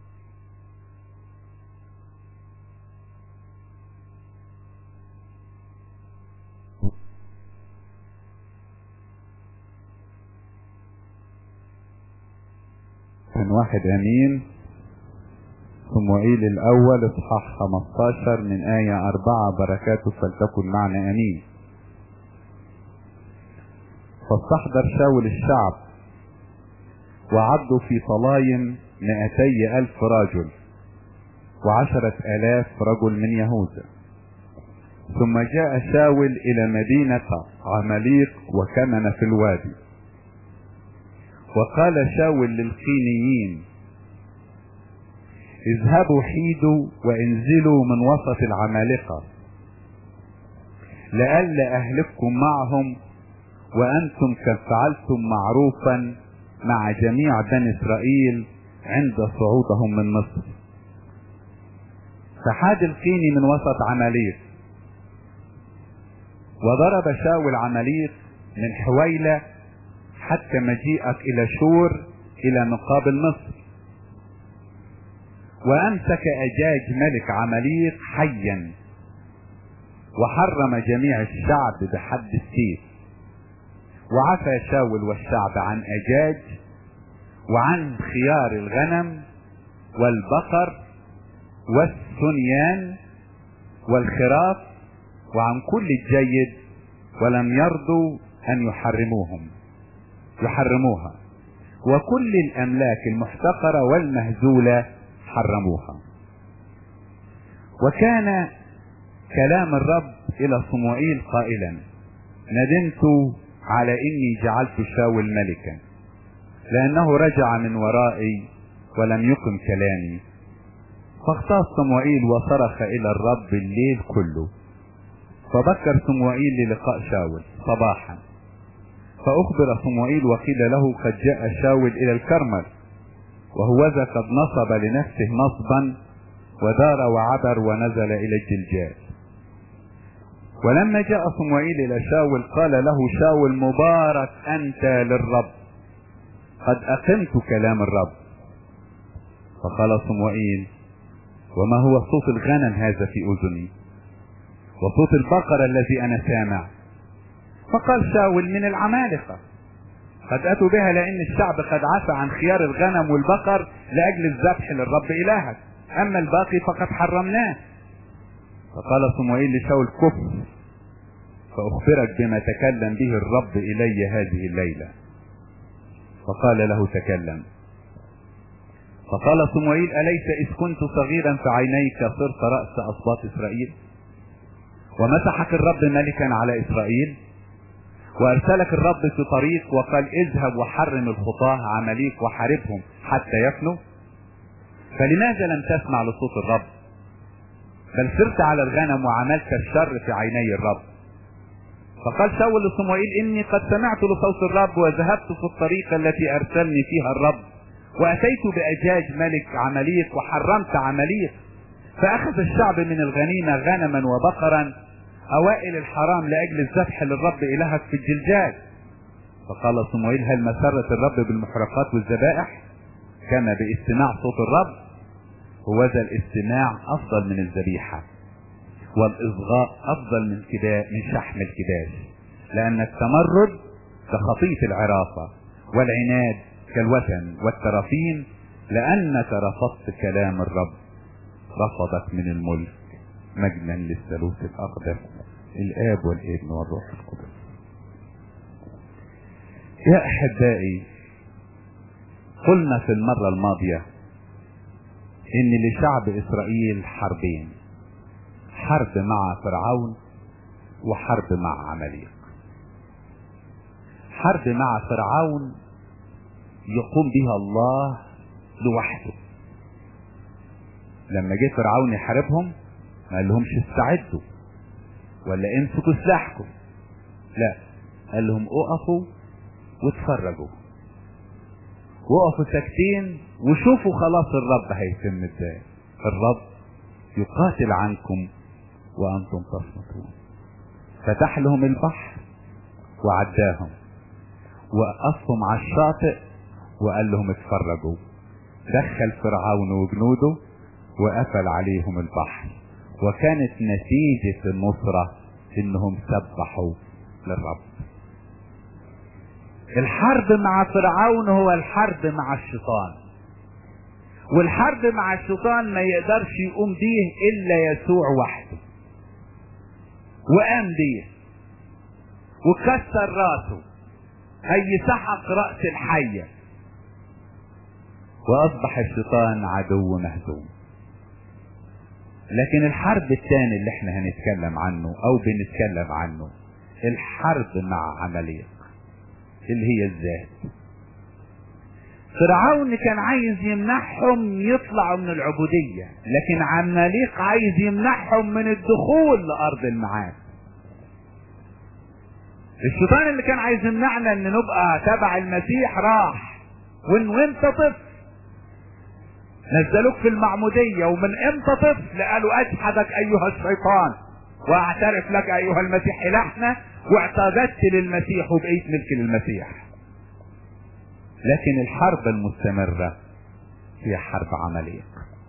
من واحد امين صموئيل الاول اصحاح 15 من آية أربعة بركاته فلتكن معنا امين فاستحضر شاول الشعب وعدوا في طلايم مئتي ألف رجل وعشرة آلاف رجل من يهوذا ثم جاء شاول إلى مدينة عمليق وكمن في الوادي وقال شاول للقينيين اذهبوا حيدوا وانزلوا من وسط العمالقة لئلا اهلككم معهم وانتم قد فعلتم معروفا مع جميع بني اسرائيل عند صعودهم من مصر فحاد القيني من وسط عماليق وضرب شاول عماليق من حويله حتى مجيئك الى شور الى مقابل مصر وامسك اجاج ملك عمليق حيا وحرم جميع الشعب بحد السيف وعفى شاول والشعب عن اجاج وعن خيار الغنم والبقر والثنيان والخراف وعن كل الجيد ولم يرضوا ان يحرموهم يحرموها وكل الاملاك المحتقره والمهزوله حرموها وكان كلام الرب الى صموئيل قائلا ندمت على اني جعلت شاول ملكا لانه رجع من ورائي ولم يقم كلامي فاغتاظ صموئيل وصرخ الى الرب الليل كله فبكر صموئيل للقاء شاول صباحا فاخبر صموئيل وقيل له قد جاء شاول الى الكرمل وهوذا قد نصب لنفسه نصبا ودار وعبر ونزل الى الجلجال ولما جاء صموئيل الى شاول قال له شاول مبارك انت للرب قد اقمت كلام الرب فقال صموئيل وما هو صوت الغنم هذا في اذني وصوت البقر الذي انا سامع فقال شاول من العمالقة قد اتوا بها لان الشعب قد عفى عن خيار الغنم والبقر لاجل الذبح للرب الهك اما الباقي فقد حرمناه فقال صموئيل لشاول كف فاخبرك بما تكلم به الرب الي هذه الليلة فقال له تكلم فقال صموئيل أليس إذ كنت صغيرا في عينيك صرت رأس أصباط إسرائيل ومسحك الرب ملكا على إسرائيل وأرسلك الرب في طريق وقال اذهب وحرم الخطاة عمليك وحاربهم حتى يفنوا فلماذا لم تسمع لصوت الرب بل سرت على الغنم وعملت الشر في عيني الرب فقال شاول لصموئيل إني قد سمعت لصوت الرب وذهبت في الطريق التي أرسلني فيها الرب وأتيت بأجاج ملك عمليق وحرمت عمليق فأخذ الشعب من الغنيمة غنما وبقرا أوائل الحرام لأجل الذبح للرب إلهك في الجلجال فقال صموئيل هل مسرت الرب بالمحرقات والذبائح كما باستماع صوت الرب هو ذا الاستماع أفضل من الذبيحة والإصغاء أفضل من كدا من شحم الكباش لأن التمرد كخطية العرافة والعناد كالوثن والترافين لأنك رفضت كلام الرب رفضك من الملك مجدا للثالوث الأقدس الآب والابن والروح القدس يا أحبائي قلنا في المرة الماضية إن لشعب إسرائيل حربين حرب مع فرعون وحرب مع عمليق حرب مع فرعون يقوم بها الله لوحده لما جه فرعون يحاربهم ما قال لهمش استعدوا ولا امسكوا سلاحكم لا قال لهم اقفوا واتفرجوا وقفوا ساكتين وشوفوا خلاص الرب هيتم ازاي الرب يقاتل عنكم وانتم تصمتون فتح لهم البحر وعداهم وقفهم على الشاطئ وقال لهم اتفرجوا دخل فرعون وجنوده وقفل عليهم البحر وكانت نتيجة النصرة انهم سبحوا للرب الحرب مع فرعون هو الحرب مع الشيطان والحرب مع الشيطان ما يقدرش يقوم بيه الا يسوع وحده وقام بيه وكسر راسه اي سحق راس الحيه واصبح الشيطان عدو مهزوم لكن الحرب الثاني اللي احنا هنتكلم عنه او بنتكلم عنه الحرب مع عمليق اللي هي الذات فرعون كان عايز يمنعهم يطلعوا من العبودية لكن عماليق عايز يمنعهم من الدخول لأرض المعاد الشيطان اللي كان عايز يمنعنا ان نبقى تبع المسيح راح وان وانت طفل نزلوك في المعمودية ومن امتى طفل قالوا اجحدك ايها الشيطان واعترف لك ايها المسيح الهنا واعتقدت للمسيح وبقيت ملك للمسيح لكن الحرب المستمرة هي حرب عمليق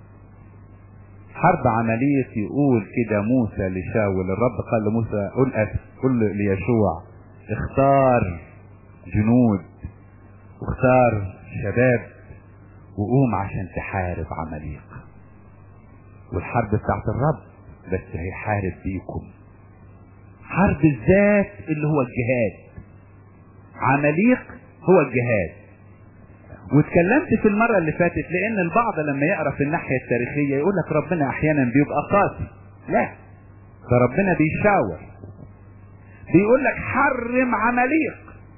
حرب عمليق يقول كده موسى لشاول الرب قال لموسى قل أسف قل ليشوع اختار جنود واختار شباب وقوم عشان تحارب عمليق والحرب بتاعت الرب بس هيحارب بيكم حرب الذات اللي هو الجهاد عمليق هو الجهاد واتكلمت في المرة اللي فاتت لان البعض لما يقرا في الناحية التاريخية يقول لك ربنا احيانا بيبقى قاسي لا ده ربنا بيشاور بيقول لك حرم عمليق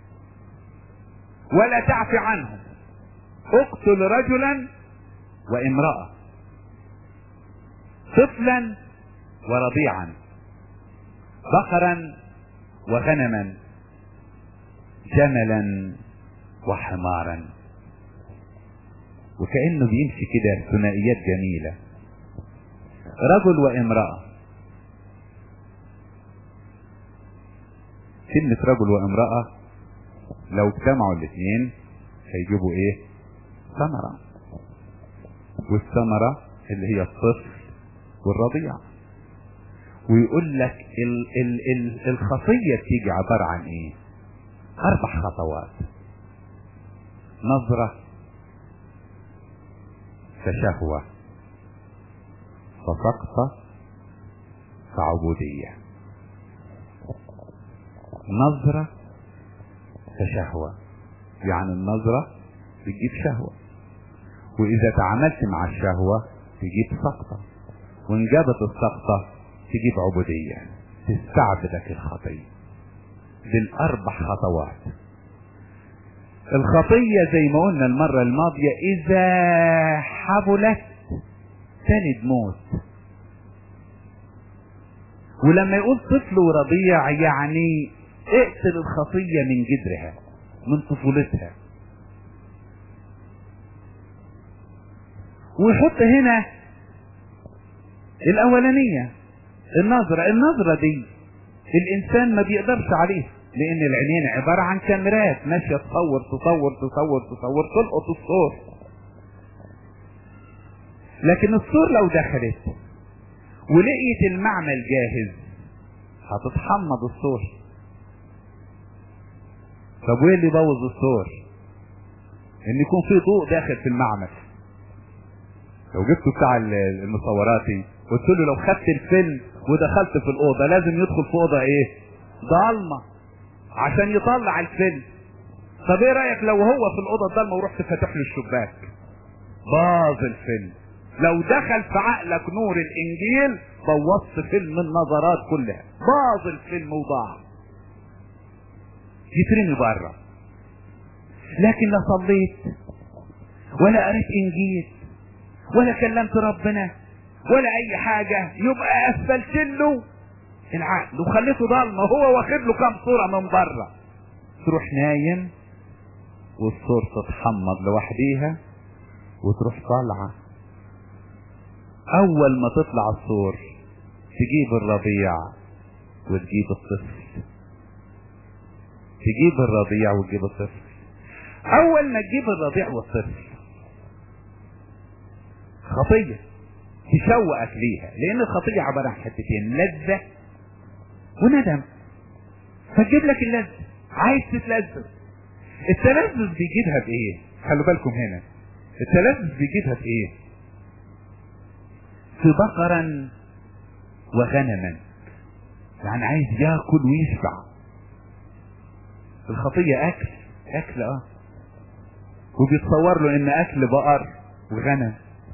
ولا تعفي عنهم اقتل رجلا وامرأة طفلا ورضيعا بقرا وغنما جملا وحمارا وكأنه بيمشي كده ثنائيات جميلة رجل وامرأة كلمة رجل وامرأة لو اجتمعوا الاثنين هيجيبوا ايه ثمرة والثمرة اللي هي الطفل والرضيع ويقول لك ال ال ال الخطية بتيجي عبارة عن ايه اربع خطوات نظرة فشهوة فسقطة فعبودية نظرة فشهوة يعني النظرة بتجيب شهوة وإذا تعاملت مع الشهوة تجيب سقطة وإن جابت السقطة تجيب عبودية تستعبدك الخطية بالأربع خطوات الخطية زي ما قلنا المرة الماضية إذا حبلت تند موت ولما يقول طفل ورضيع يعني اقتل الخطية من جذرها من طفولتها ويحط هنا الأولانية النظرة النظرة دي الإنسان ما بيقدرش عليها لأن العينين عبارة عن كاميرات ماشية تصور تصور تصور تصور تلقط الصور لكن الصور لو دخلت ولقيت المعمل جاهز هتتحمض الصور طب وايه اللي يبوظ الصور ان يكون في ضوء داخل في المعمل لو جبته بتاع المصوراتي قلت له لو خدت الفيلم ودخلت في الاوضه لازم يدخل في اوضه ايه ضلمه عشان يطلع الفيلم طب ايه رايك لو هو في الاوضه الضلمه ورحت فاتح له الشباك باظ الفيلم لو دخل في عقلك نور الانجيل بوظت فيلم النظرات كلها باظ الفيلم وضاع يترمي بره لكن لا صليت ولا قريت انجيل ولا كلمت ربنا ولا اي حاجة يبقى اسفلت له العقل وخليته ضلمه هو واخد له كام صورة من بره تروح نايم والصور تتحمض لوحديها وتروح طالعة اول ما تطلع الصور تجيب الرضيع وتجيب الطفل تجيب الرضيع وتجيب الطفل اول ما تجيب الرضيع والطفل خطية تشوقك ليها لان الخطية عبارة عن حتتين لذة وندم فتجيب لك اللذة عايز تتلذذ التلذذ بيجيبها بايه خلوا بالكم هنا التلذذ بيجيبها بايه في بقرا وغنما يعني عايز ياكل ويشبع الخطية اكل اكل اه وبيتصور له ان اكل بقر وغنم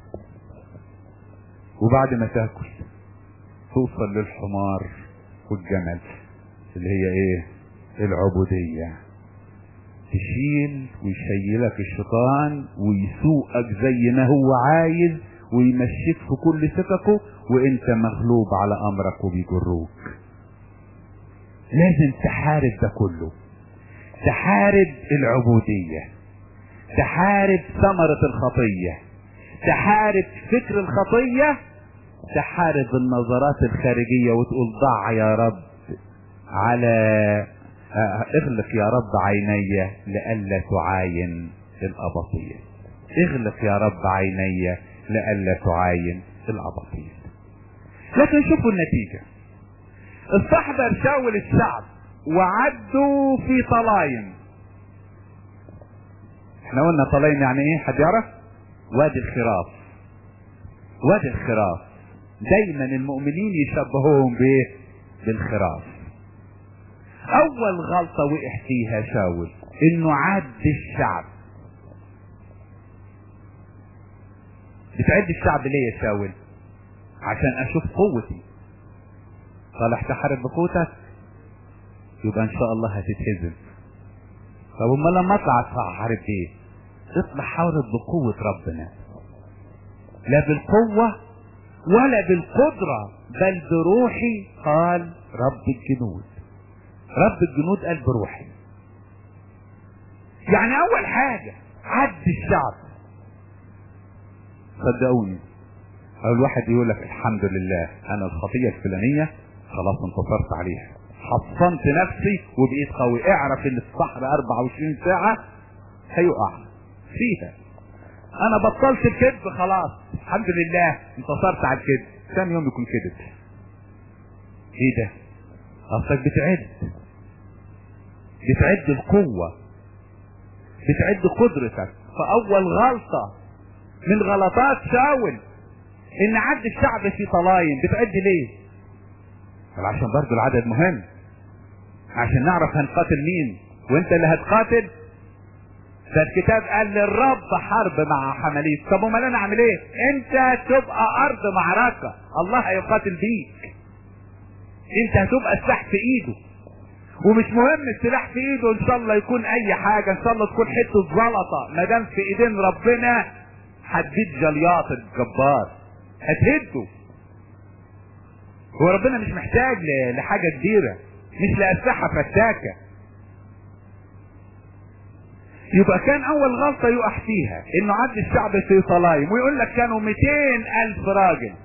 وبعد ما تاكل توصل للحمار والجمل اللي هي ايه العبودية تشيل ويشيلك الشيطان ويسوقك زي ما هو عايز ويمشيك في كل سككه وانت مغلوب على امرك وبيجروك لازم تحارب ده كله تحارب العبودية تحارب ثمرة الخطية تحارب فكر الخطية تحارب النظرات الخارجية وتقول ضع يا رب على اغلق يا رب عيني لئلا تعاين الاباطيل اغلق يا رب عيني لئلا تعاين الاباطيل لكن شوفوا النتيجة استحضر شاول الشعب وعدوا في طلايم احنا قلنا طلايم يعني ايه حد يعرف وادي الخراف وادي الخراف دايما المؤمنين يشبهوهم بايه بالخراف اول غلطة وقع فيها شاول انه عد الشعب بتعد الشعب ليه يا شاول عشان اشوف قوتي صالح تحارب بقوتك يبقى ان شاء الله هتتهزم طب امال لما اطلع احارب ايه اطلع حارب بقوة ربنا لا بالقوة ولا بالقدرة بل بروحي قال رب الجنود رب الجنود قال بروحي يعني اول حاجة عد الشعب صدقوني اول واحد يقول لك الحمد لله انا الخطية الفلانية خلاص انتصرت عليها حصنت نفسي وبقيت قوي اعرف ان الصحراء 24 ساعة هيقع فيها انا بطلت الكذب خلاص الحمد لله انتصرت على الكذب ثاني يوم يكون كذب ايه ده اصلك بتعد بتعد القوة بتعد قدرتك فاول غلطة من غلطات شاول ان عد الشعب في طلايم بتعد ليه قال عشان برضو العدد مهم عشان نعرف هنقاتل مين وانت اللي هتقاتل ده الكتاب قال للرب حرب مع حماليس طب امال انا اعمل ايه انت تبقى ارض معركة الله هيقاتل بيك انت هتبقى السلاح في ايده ومش مهم السلاح في ايده ان شاء الله يكون اي حاجة ان شاء الله تكون حتة زلطة ما دام في ايدين ربنا هتزيد جلياط الجبار هتهده هو ربنا مش محتاج لحاجة كبيرة مش لأسلحة فتاكة يبقى كان اول غلطة يقع فيها انه عد الشعب في صلايم ويقول لك كانوا 200 الف راجل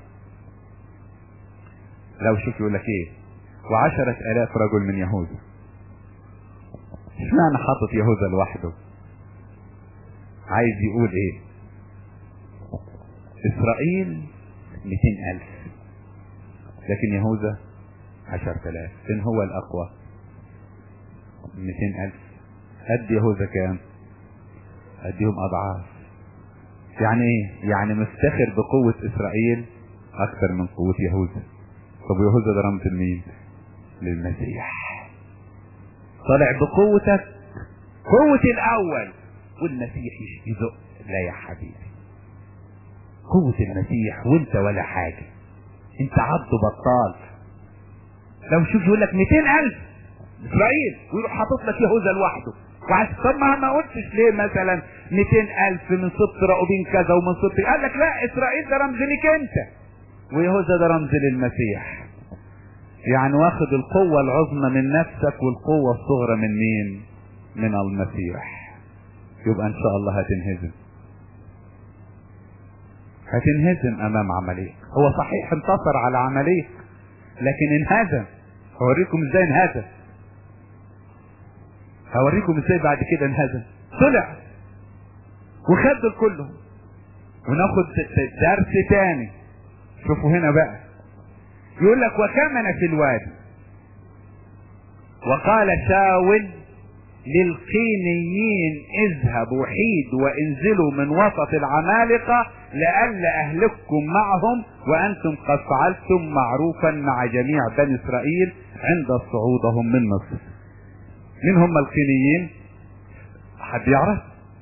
لو شوف يقول لك ايه وعشرة الاف رجل من يهوذا اشمعنى حاطط يهوذا لوحده عايز يقول ايه اسرائيل 200 الف لكن يهوذا عشرة الاف ان هو الاقوى 200 الف قد يهوذا كام اديهم اضعاف يعني ايه يعني مفتخر بقوة اسرائيل اكثر من قوة يهوذا طب يهوذا ده رمز لمين للمسيح طالع بقوتك قوة الاول والمسيح يزق لا يا حبيبي قوة المسيح وانت ولا حاجة انت عبد بطال لو شوف يقول لك 200 الف اسرائيل ويروح حاطط لك يهوذا لوحده وعشان طب ما ما قلتش ليه مثلا 200 الف من سبط راؤوبين كذا ومن سبط قال لك لا اسرائيل ده رمز ليك انت ويهوذا ده رمز للمسيح يعني واخد القوة العظمى من نفسك والقوة الصغرى من مين من المسيح يبقى ان شاء الله هتنهزم هتنهزم امام عمليك هو صحيح انتصر على عمليك لكن انهزم هوريكم ازاي انهزم هوريكم ازاي بعد كده انهزم طلع وخد الكله وناخد درس تاني شوفوا هنا بقى يقول لك وكمن في الوادي وقال شاول للقينيين اذهبوا حيد وانزلوا من وسط العمالقة لئلا اهلككم معهم وانتم قد فعلتم معروفا مع جميع بني اسرائيل عند صعودهم من مصر مين هم القينيين حد يعرف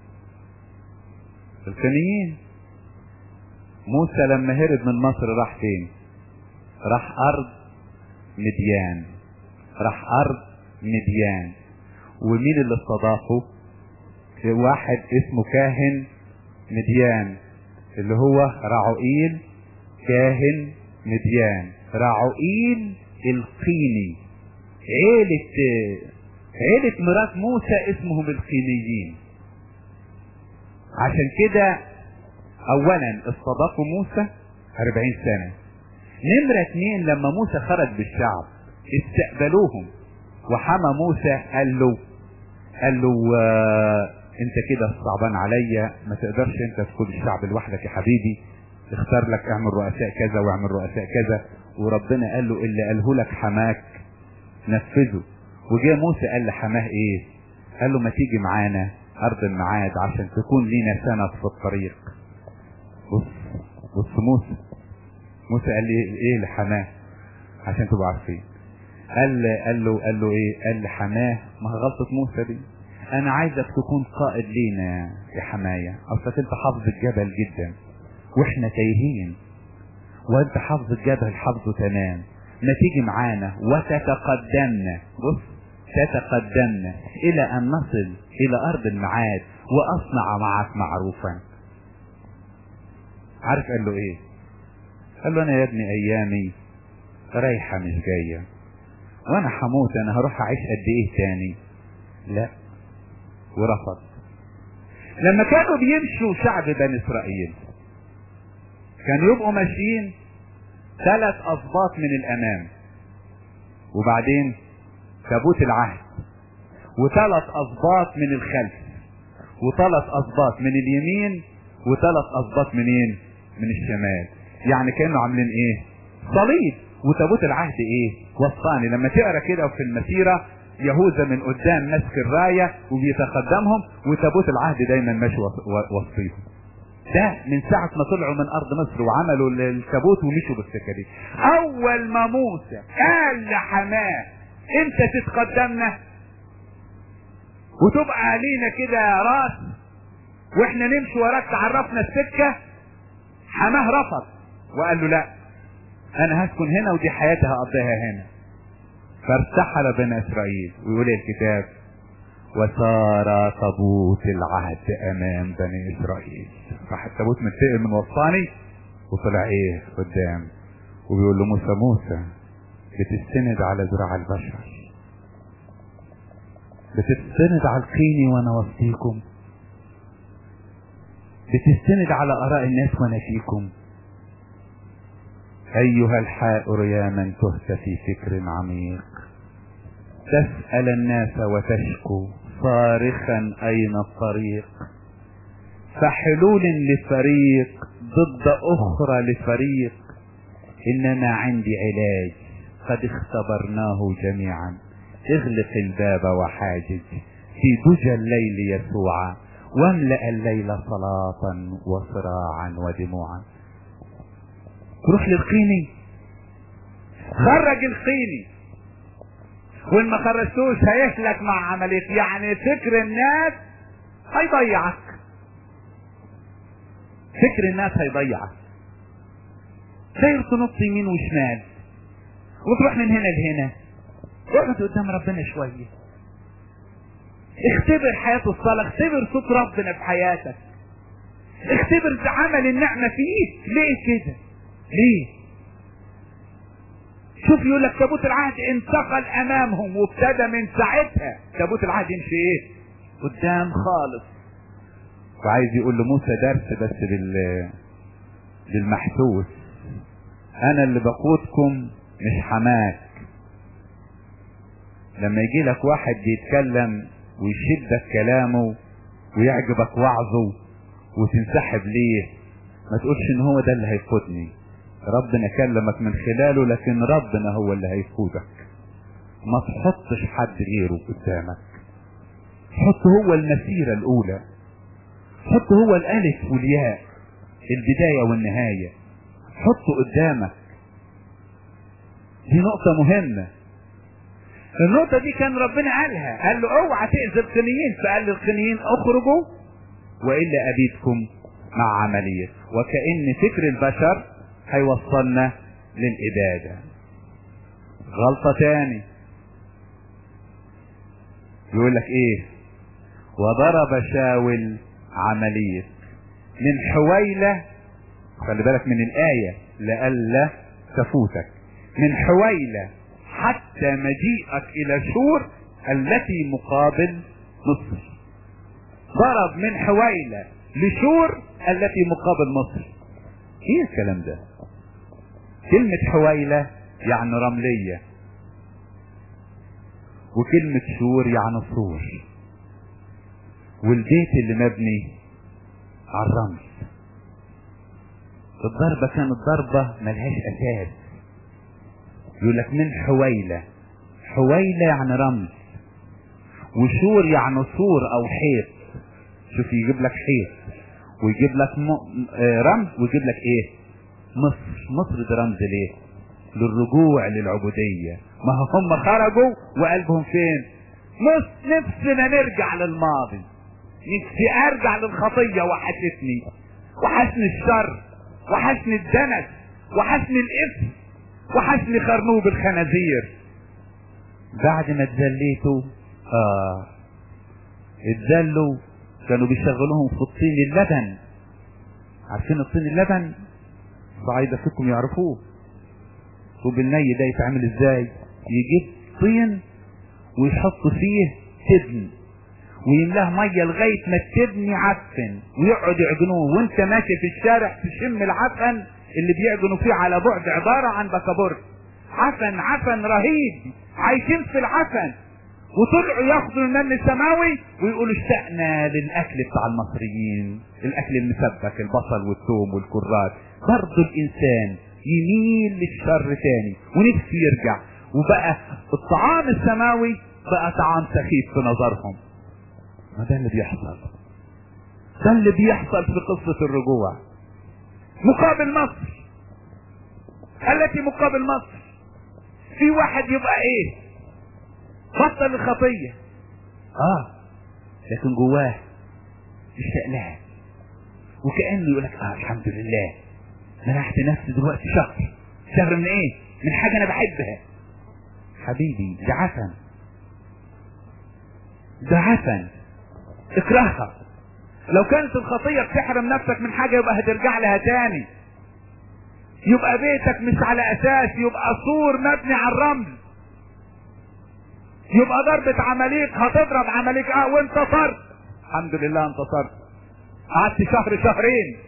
القينيين موسى لما هرب من مصر راح فين راح ارض مديان راح ارض مديان ومين اللي استضافه واحد اسمه كاهن مديان اللي هو رعوئيل كاهن مديان رعوئيل القيني عيلة عيلة مرات موسى اسمهم القينيين عشان كده اولا استضافوا موسى 40 سنة نمرة اتنين لما موسى خرج بالشعب استقبلوهم وحمى موسى قال له قال له آه انت كده صعبان عليا ما تقدرش انت تقود الشعب لوحدك يا حبيبي اختار لك اعمل رؤساء كذا واعمل رؤساء كذا وربنا قال له اللي قاله لك حماك نفذه وجاء موسى قال لحماه ايه قال له ما تيجي معانا ارض الميعاد عشان تكون لينا سند في الطريق بص بص موسى موسى قال لي ايه لحماه عشان تبقوا عارفين قال قال له قال له ايه قال لحماه ما هي غلطه موسى دي انا عايزك تكون قائد لينا يا حماية اصلك انت حافظ الجبل جدا واحنا تايهين وانت حافظ الجبل حافظه تمام ما تيجي معانا وتتقدمنا بص تتقدمنا الى ان نصل الى ارض الميعاد واصنع معك معروفا عارف قال له ايه قال له انا يا ابني ايامي رايحة مش جاية وانا هموت انا هروح اعيش قد ايه تاني لا ورفض لما كانوا بيمشوا شعب بني اسرائيل كانوا يبقوا ماشيين ثلاث اسباط من الامام وبعدين تابوت العهد وثلاث اسباط من الخلف وثلاث اسباط من اليمين وثلاث اسباط منين من الشمال يعني كانوا عاملين ايه صليب وتابوت العهد ايه وسطاني لما تقرا كده في المسيره يهوذا من قدام ماسك الرايه وبيتقدمهم وتابوت العهد دايما ماشي وسطيهم ده من ساعة ما طلعوا من أرض مصر وعملوا التابوت ومشوا بالسكة دي. أول ما موسى قال لحماه أنت تتقدمنا وتبقى علينا كده راس واحنا نمشي وراك تعرفنا السكة حماه رفض وقال له لا انا هسكن هنا ودي حياتي هقضيها هنا فارتحل بني اسرائيل ويقول الكتاب وصار تابوت العهد امام بني اسرائيل راح التابوت متقل من وسطاني وطلع ايه قدام وبيقول له موسى موسى بتستند على ذراع البشر بتستند على القيني وانا وسطيكم بتستند على اراء الناس وانا فيكم ايها الحائر يا من تهت في فكر عميق تسأل الناس وتشكو صارخا اين الطريق فحلول لفريق ضد اخرى لفريق انما عندي علاج قد اختبرناه جميعا اغلق الباب وحاجز في دجى الليل يسوعا واملأ الليل صلاة وصراعا ودموعا تروح للقيني خرج القيني وان ما خرجتوش هيهلك مع عملية يعني فكر الناس هيضيعك فكر الناس هيضيعك داير تنط يمين وشمال وتروح من هنا لهنا اقعد قدام ربنا شوية اختبر حياة الصلاة اختبر صوت ربنا في حياتك اختبر عمل النعمة فيك ليه كده ليه شوف يقول لك تابوت العهد انتقل امامهم وابتدى من ساعتها تابوت العهد يمشي ايه قدام خالص وعايز يقول لموسى درس بس بال بالمحسوس انا اللي بقودكم مش حماك لما يجي لك واحد بيتكلم ويشدك كلامه ويعجبك وعظه وتنسحب ليه ما تقولش ان هو ده اللي هيقودني ربنا كلمك من خلاله لكن ربنا هو اللي هيقودك ما تحطش حد غيره قدامك حط هو المسيرة الاولى حط هو الالف والياء البداية والنهاية حطه قدامك دي نقطة مهمة النقطة دي كان ربنا قالها قال له اوعى تأذي القنيين فقال للقنيين اخرجوا والا ابيدكم مع عملية وكأن فكر البشر هيوصلنا للإبادة غلطة تاني يقول لك ايه وضرب شاول عملية من حويلة خلي بالك من الآية لألا تفوتك من حويلة حتى مجيئك إلى شور التي مقابل مصر ضرب من حويلة لشور التي مقابل مصر ايه الكلام ده كلمة حويلة يعني رملية وكلمة شور يعني صور والبيت اللي مبني على الرمل الضربة كانت ضربة ملهاش أساس يقول لك من حويلة حويلة يعني رمل وشور يعني سور أو حيط شوف يجيب لك حيط ويجيب لك م... آه رمز ويجيب لك ايه مصر مصر ده رمز ليه للرجوع للعبودية ما هم خرجوا وقلبهم فين مصر نفسنا نرجع للماضي نفسي ارجع للخطية وحشتني وحشني الشر وحشني الدنس وحشني الاثم وحشني خرنوب الخنازير بعد ما اتذليتوا اه اتذلوا كانوا بيشغلوهم في الطين اللبن عارفين الطين اللبن الصعايدة فيكم يعرفوه طوب الني ده يتعمل ازاي يجيب طين ويحط فيه تبن ويملاه ميه لغايه ما التبن يعفن ويقعد يعجنوه وانت ماشي في الشارع تشم العفن اللي بيعجنوا فيه على بعد عباره عن بكابورت عفن عفن رهيب عايشين في العفن وطلعوا ياخدوا المن السماوي ويقولوا اشتقنا للاكل بتاع المصريين الاكل المسبك البصل والثوم والكرات برضه الانسان يميل للشر تاني ونفسه يرجع وبقى الطعام السماوي بقى طعام سخيف في نظرهم ما ده اللي بيحصل ده اللي بيحصل في قصة الرجوع مقابل مصر التي مقابل مصر في واحد يبقى ايه بطل الخطية اه لكن جواه مشتاق لها وكأنه يقول لك اه الحمد لله منحت نفسي دلوقتي شهر شهر من ايه من حاجة انا بحبها حبيبي ده عفن ده عفن اكرهها لو كانت الخطية بتحرم نفسك من حاجة يبقى هترجع لها تاني يبقى بيتك مش على اساس يبقى سور مبني على الرمل يبقى ضربة عماليق هتضرب عماليق اه وانتصرت الحمد لله انتصرت قعدت شهر شهرين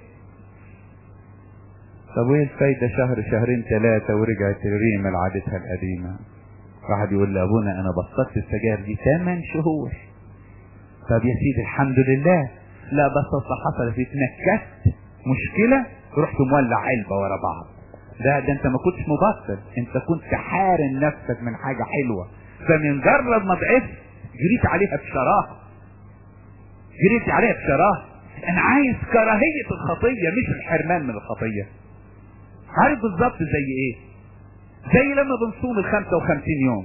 طب وايه الفايدة شهر شهرين ثلاثة ورجعت الريم لعادتها القديمة واحد يقول لابونا انا بطلت السجاير دي ثمان شهور طب يا سيدي الحمد لله لا بس اصل حصلت اتنكست مشكلة رحت مولع علبة ورا بعض ده ده انت ما كنتش مبطل انت كنت حارم نفسك من حاجة حلوة فمن جرد ما ضعفت جريت عليها بشراهة جريت عليها بشراهة انا عايز كراهية الخطية مش الحرمان من الخطية عارف بالظبط زي ايه زي لما بنصوم ال 55 يوم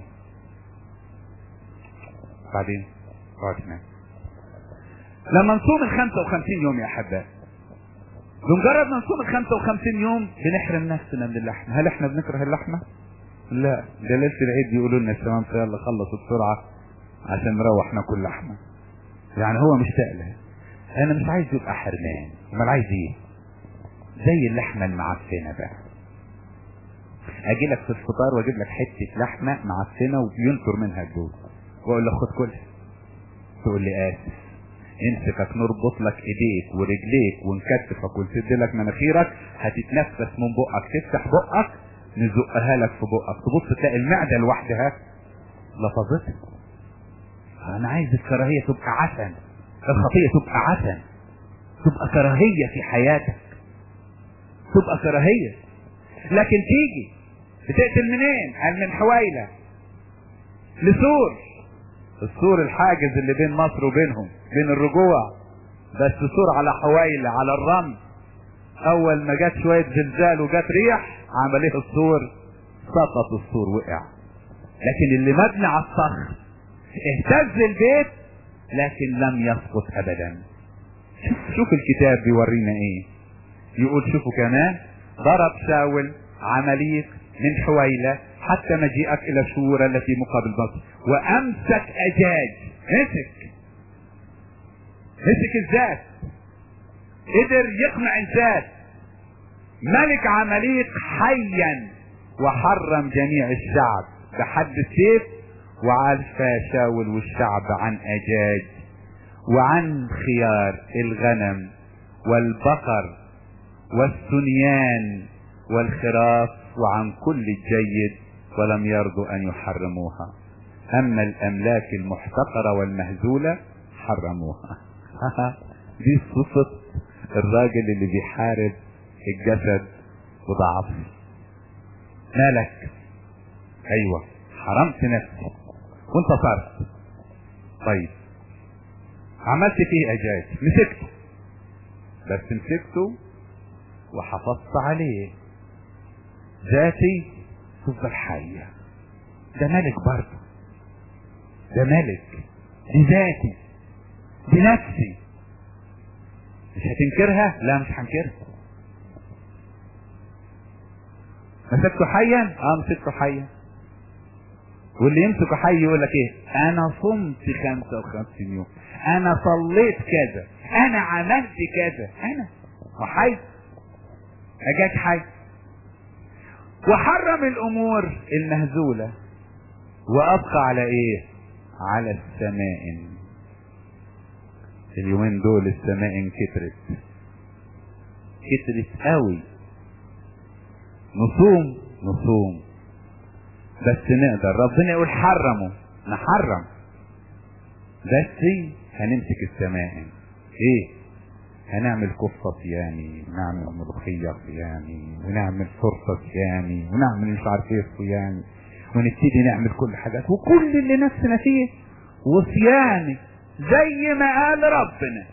بعدين اقعد هناك لما نصوم ال 55 يوم يا احبائي بمجرد ما نصوم ال 55 يوم بنحرم نفسنا من اللحمه هل احنا بنكره اللحمه لا ده ليله العيد يقولوا لنا الشباب يلا خلصوا بسرعه عشان نروح ناكل لحمه يعني هو مشتاق لها انا مش عايز يبقى حرمان امال عايز ايه زي اللحمه المعفنه بقى اجي لك في الفطار واجيب لك حته لحمه معفنه وبينطر منها الدود واقول لك خد كلها تقول لي اسف نمسكك نربط لك ايديك ورجليك ونكتفك ونسد لك مناخيرك هتتنفس من بقك تفتح بقك نزقها لك في بقك تبص تلاقي المعده لوحدها لفظتها انا عايز الكراهيه تبقى عفن الخطيه تبقى عفن تبقى كراهيه في حياتك تبقى كراهيه لكن تيجي بتقتل منين قال من حويلة لسور السور الحاجز اللي بين مصر وبينهم بين الرجوع بس سور على حويلة على الرمل اول ما جت شوية زلزال وجت ريح عمل ايه السور سقط السور وقع لكن اللي مبني على الصخر اهتز البيت لكن لم يسقط ابدا شوف شوف الكتاب بيورينا ايه يقول شوفوا كمان ضرب شاول عمليق من حويلة حتى مجيئك الى الشورى التي مقابل مصر وامسك اجاج مسك مسك الذات قدر يقنع الذات ملك عمليق حيا وحرم جميع الشعب بحد السيف وعرف شاول والشعب عن اجاج وعن خيار الغنم والبقر والسنيان والخراف وعن كل الجيد ولم يرضوا ان يحرموها اما الاملاك المحتقرة والمهزولة حرموها دي صفة الراجل اللي بيحارب الجسد وضعف مالك ايوه حرمت نفسي وانتصرت طيب عملت فيه اجاج مسكته بس مسكته وحافظت عليه ذاتي تفضل حية ده ملك برضه ده ملك دي ذاتي دي نفسي مش هتنكرها لا مش هنكرها مسكته حيا اه مسكته حيا واللي يمسكه حي يقول لك ايه انا صمت 55 يوم انا صليت كذا انا عملت كذا انا وحي اجاك حي وحرم الامور المهزولة وابقى على ايه على السمائن اليومين دول السمائن كترت كترت قوي نصوم نصوم بس نقدر ربنا يقول حرموا نحرم بس هنمسك السمائن ايه هنعمل كفة صيامي ونعمل ملوخية صيامي ونعمل فرصة صيامي ونعمل مش عارف ايه صيامي ونبتدي نعمل كل حاجات وكل اللي نفسنا فيه وصيامي زي ما قال ربنا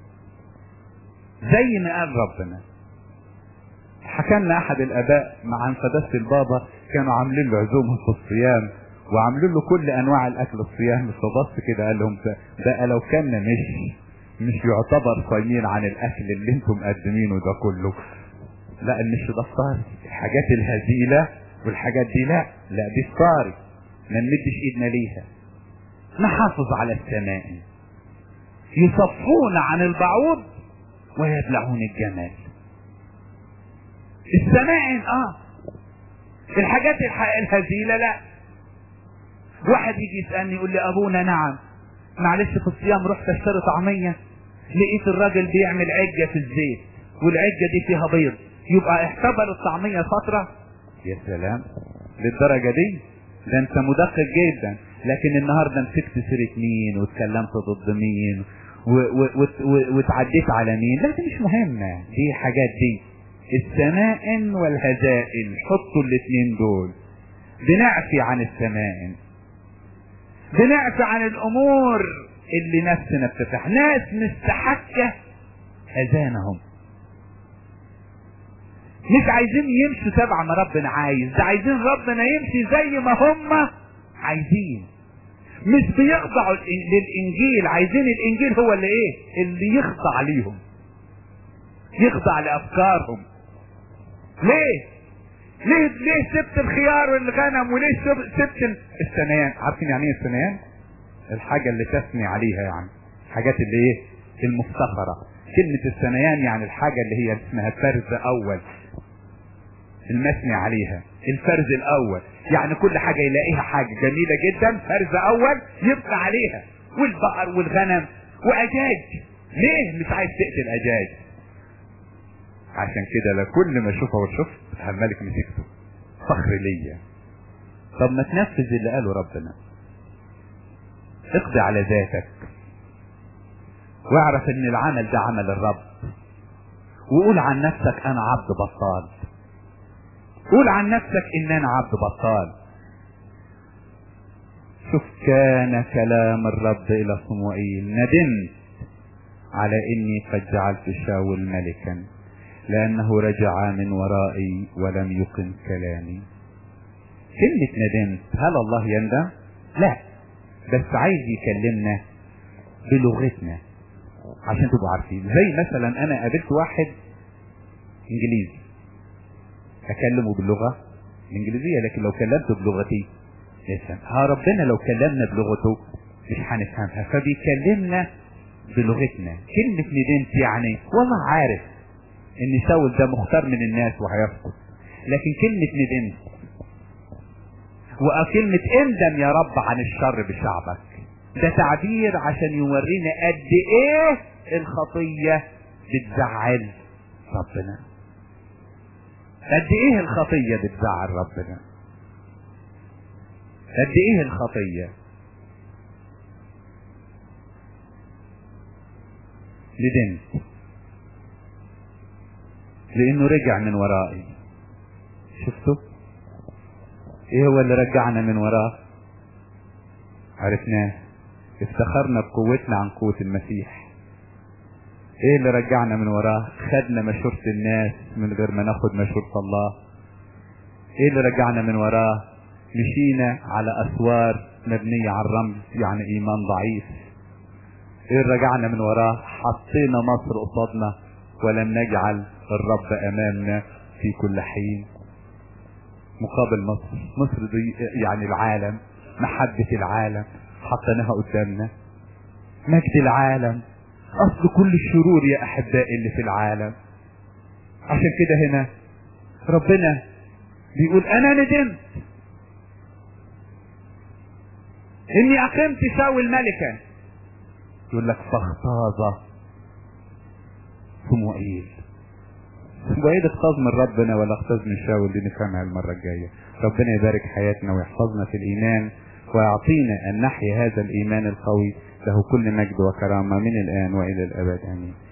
زي ما قال ربنا حكى لنا احد الاباء مع انفدست البابا كانوا عاملين له عزومه في الصيام وعاملين له كل انواع الاكل الصيام فبص كده قال لهم بقى لو كان مش مش يعتبر صايمين عن الاكل اللي انتم مقدمينه ده كله لا مش ده الصاري الحاجات الهزيله والحاجات دي لا لا دي الصاري ما نمدش ايدنا ليها نحافظ على السمائن يصفون عن البعوض ويبلعون الجمال السمائن اه الحاجات الهزيله لا واحد يجي يسالني يقول لي ابونا نعم معلش في الصيام رحت اشتري طعميه لقيت الراجل بيعمل عجه في الزيت والعجه دي فيها بيض يبقى اعتبر الطعميه فتره يا سلام للدرجه دي ده انت مدقق جدا لكن النهارده مسكت سيره مين واتكلمت ضد مين واتعديت على مين لا دي مش مهمه دي حاجات دي السمائن والهزائل حطوا الاثنين دول بنعفي عن السمائن بنعفي عن الامور اللي نفسنا بتفتح ناس مستحكة اذانهم مش عايزين يمشوا تبع ما ربنا عايز ده عايزين ربنا يمشي زي ما هم عايزين مش بيخضعوا للانجيل عايزين الانجيل هو اللي ايه اللي يخضع ليهم يخضع لافكارهم ليه ليه ليه سبت الخيار والغنم وليه سبت السنيان عارفين يعني ايه السنيان الحاجة اللي تثني عليها يعني حاجات اللي ايه المفتخرة كلمة السنيان يعني الحاجة اللي هي اسمها فرز اول المثني عليها الفرز الاول يعني كل حاجة يلاقيها حاجة جميلة جدا فرز اول يبقى عليها والبقر والغنم واجاج ليه مش عايز تقتل اجاج عشان كده لكل ما اشوفه وشفت الملك مسكته فخر ليا طب ما تنفذ اللي قاله ربنا اقضي على ذاتك واعرف ان العمل ده عمل الرب وقول عن نفسك انا عبد بطال قول عن نفسك ان انا عبد بطال شوف كان كلام الرب الى صموئيل ندمت على اني قد جعلت شاول ملكا لانه رجع من ورائي ولم يقم كلامي كلمة ندمت هل الله يندم لا بس عايز يكلمنا بلغتنا عشان تبقوا عارفين زي مثلا انا قابلت واحد انجليزي اكلمه باللغة الانجليزية لكن لو كلمته بلغتي يفهم ها ربنا لو كلمنا بلغته مش هنفهمها فبيكلمنا بلغتنا كلمة ندمت يعني والله عارف ان شاول ده مختار من الناس وهيسقط لكن كلمة ندمت وكلمة اندم يا رب عن الشر بشعبك ده تعبير عشان يورينا قد ايه الخطية بتزعل ربنا قد ايه الخطية بتزعل ربنا قد ايه الخطية ندمت لانه رجع من ورائي شفتوا ايه هو اللي رجعنا من وراه عرفناه افتخرنا بقوتنا عن قوة المسيح ايه اللي رجعنا من وراه خدنا مشورة الناس من غير ما ناخد مشورة الله ايه اللي رجعنا من وراه مشينا على اسوار مبنية على الرمز يعني ايمان ضعيف ايه اللي رجعنا من وراه حطينا مصر قصادنا ولم نجعل الرب امامنا في كل حين مقابل مصر مصر دي يعني العالم محبة العالم حطيناها قدامنا مجد العالم اصل كل الشرور يا احبائي اللي في العالم عشان كده هنا ربنا بيقول انا ندمت اني اقمت شاول ملكا يقول لك فاغتاظ صموئيل صموئيل اغتاظ من ربنا ولا اغتاظ من شاول دي نفهمها المرة الجاية ربنا يبارك حياتنا ويحفظنا في الايمان ويعطينا ان نحيا هذا الايمان القوي له كل مجد وكرامة من الان والى الابد امين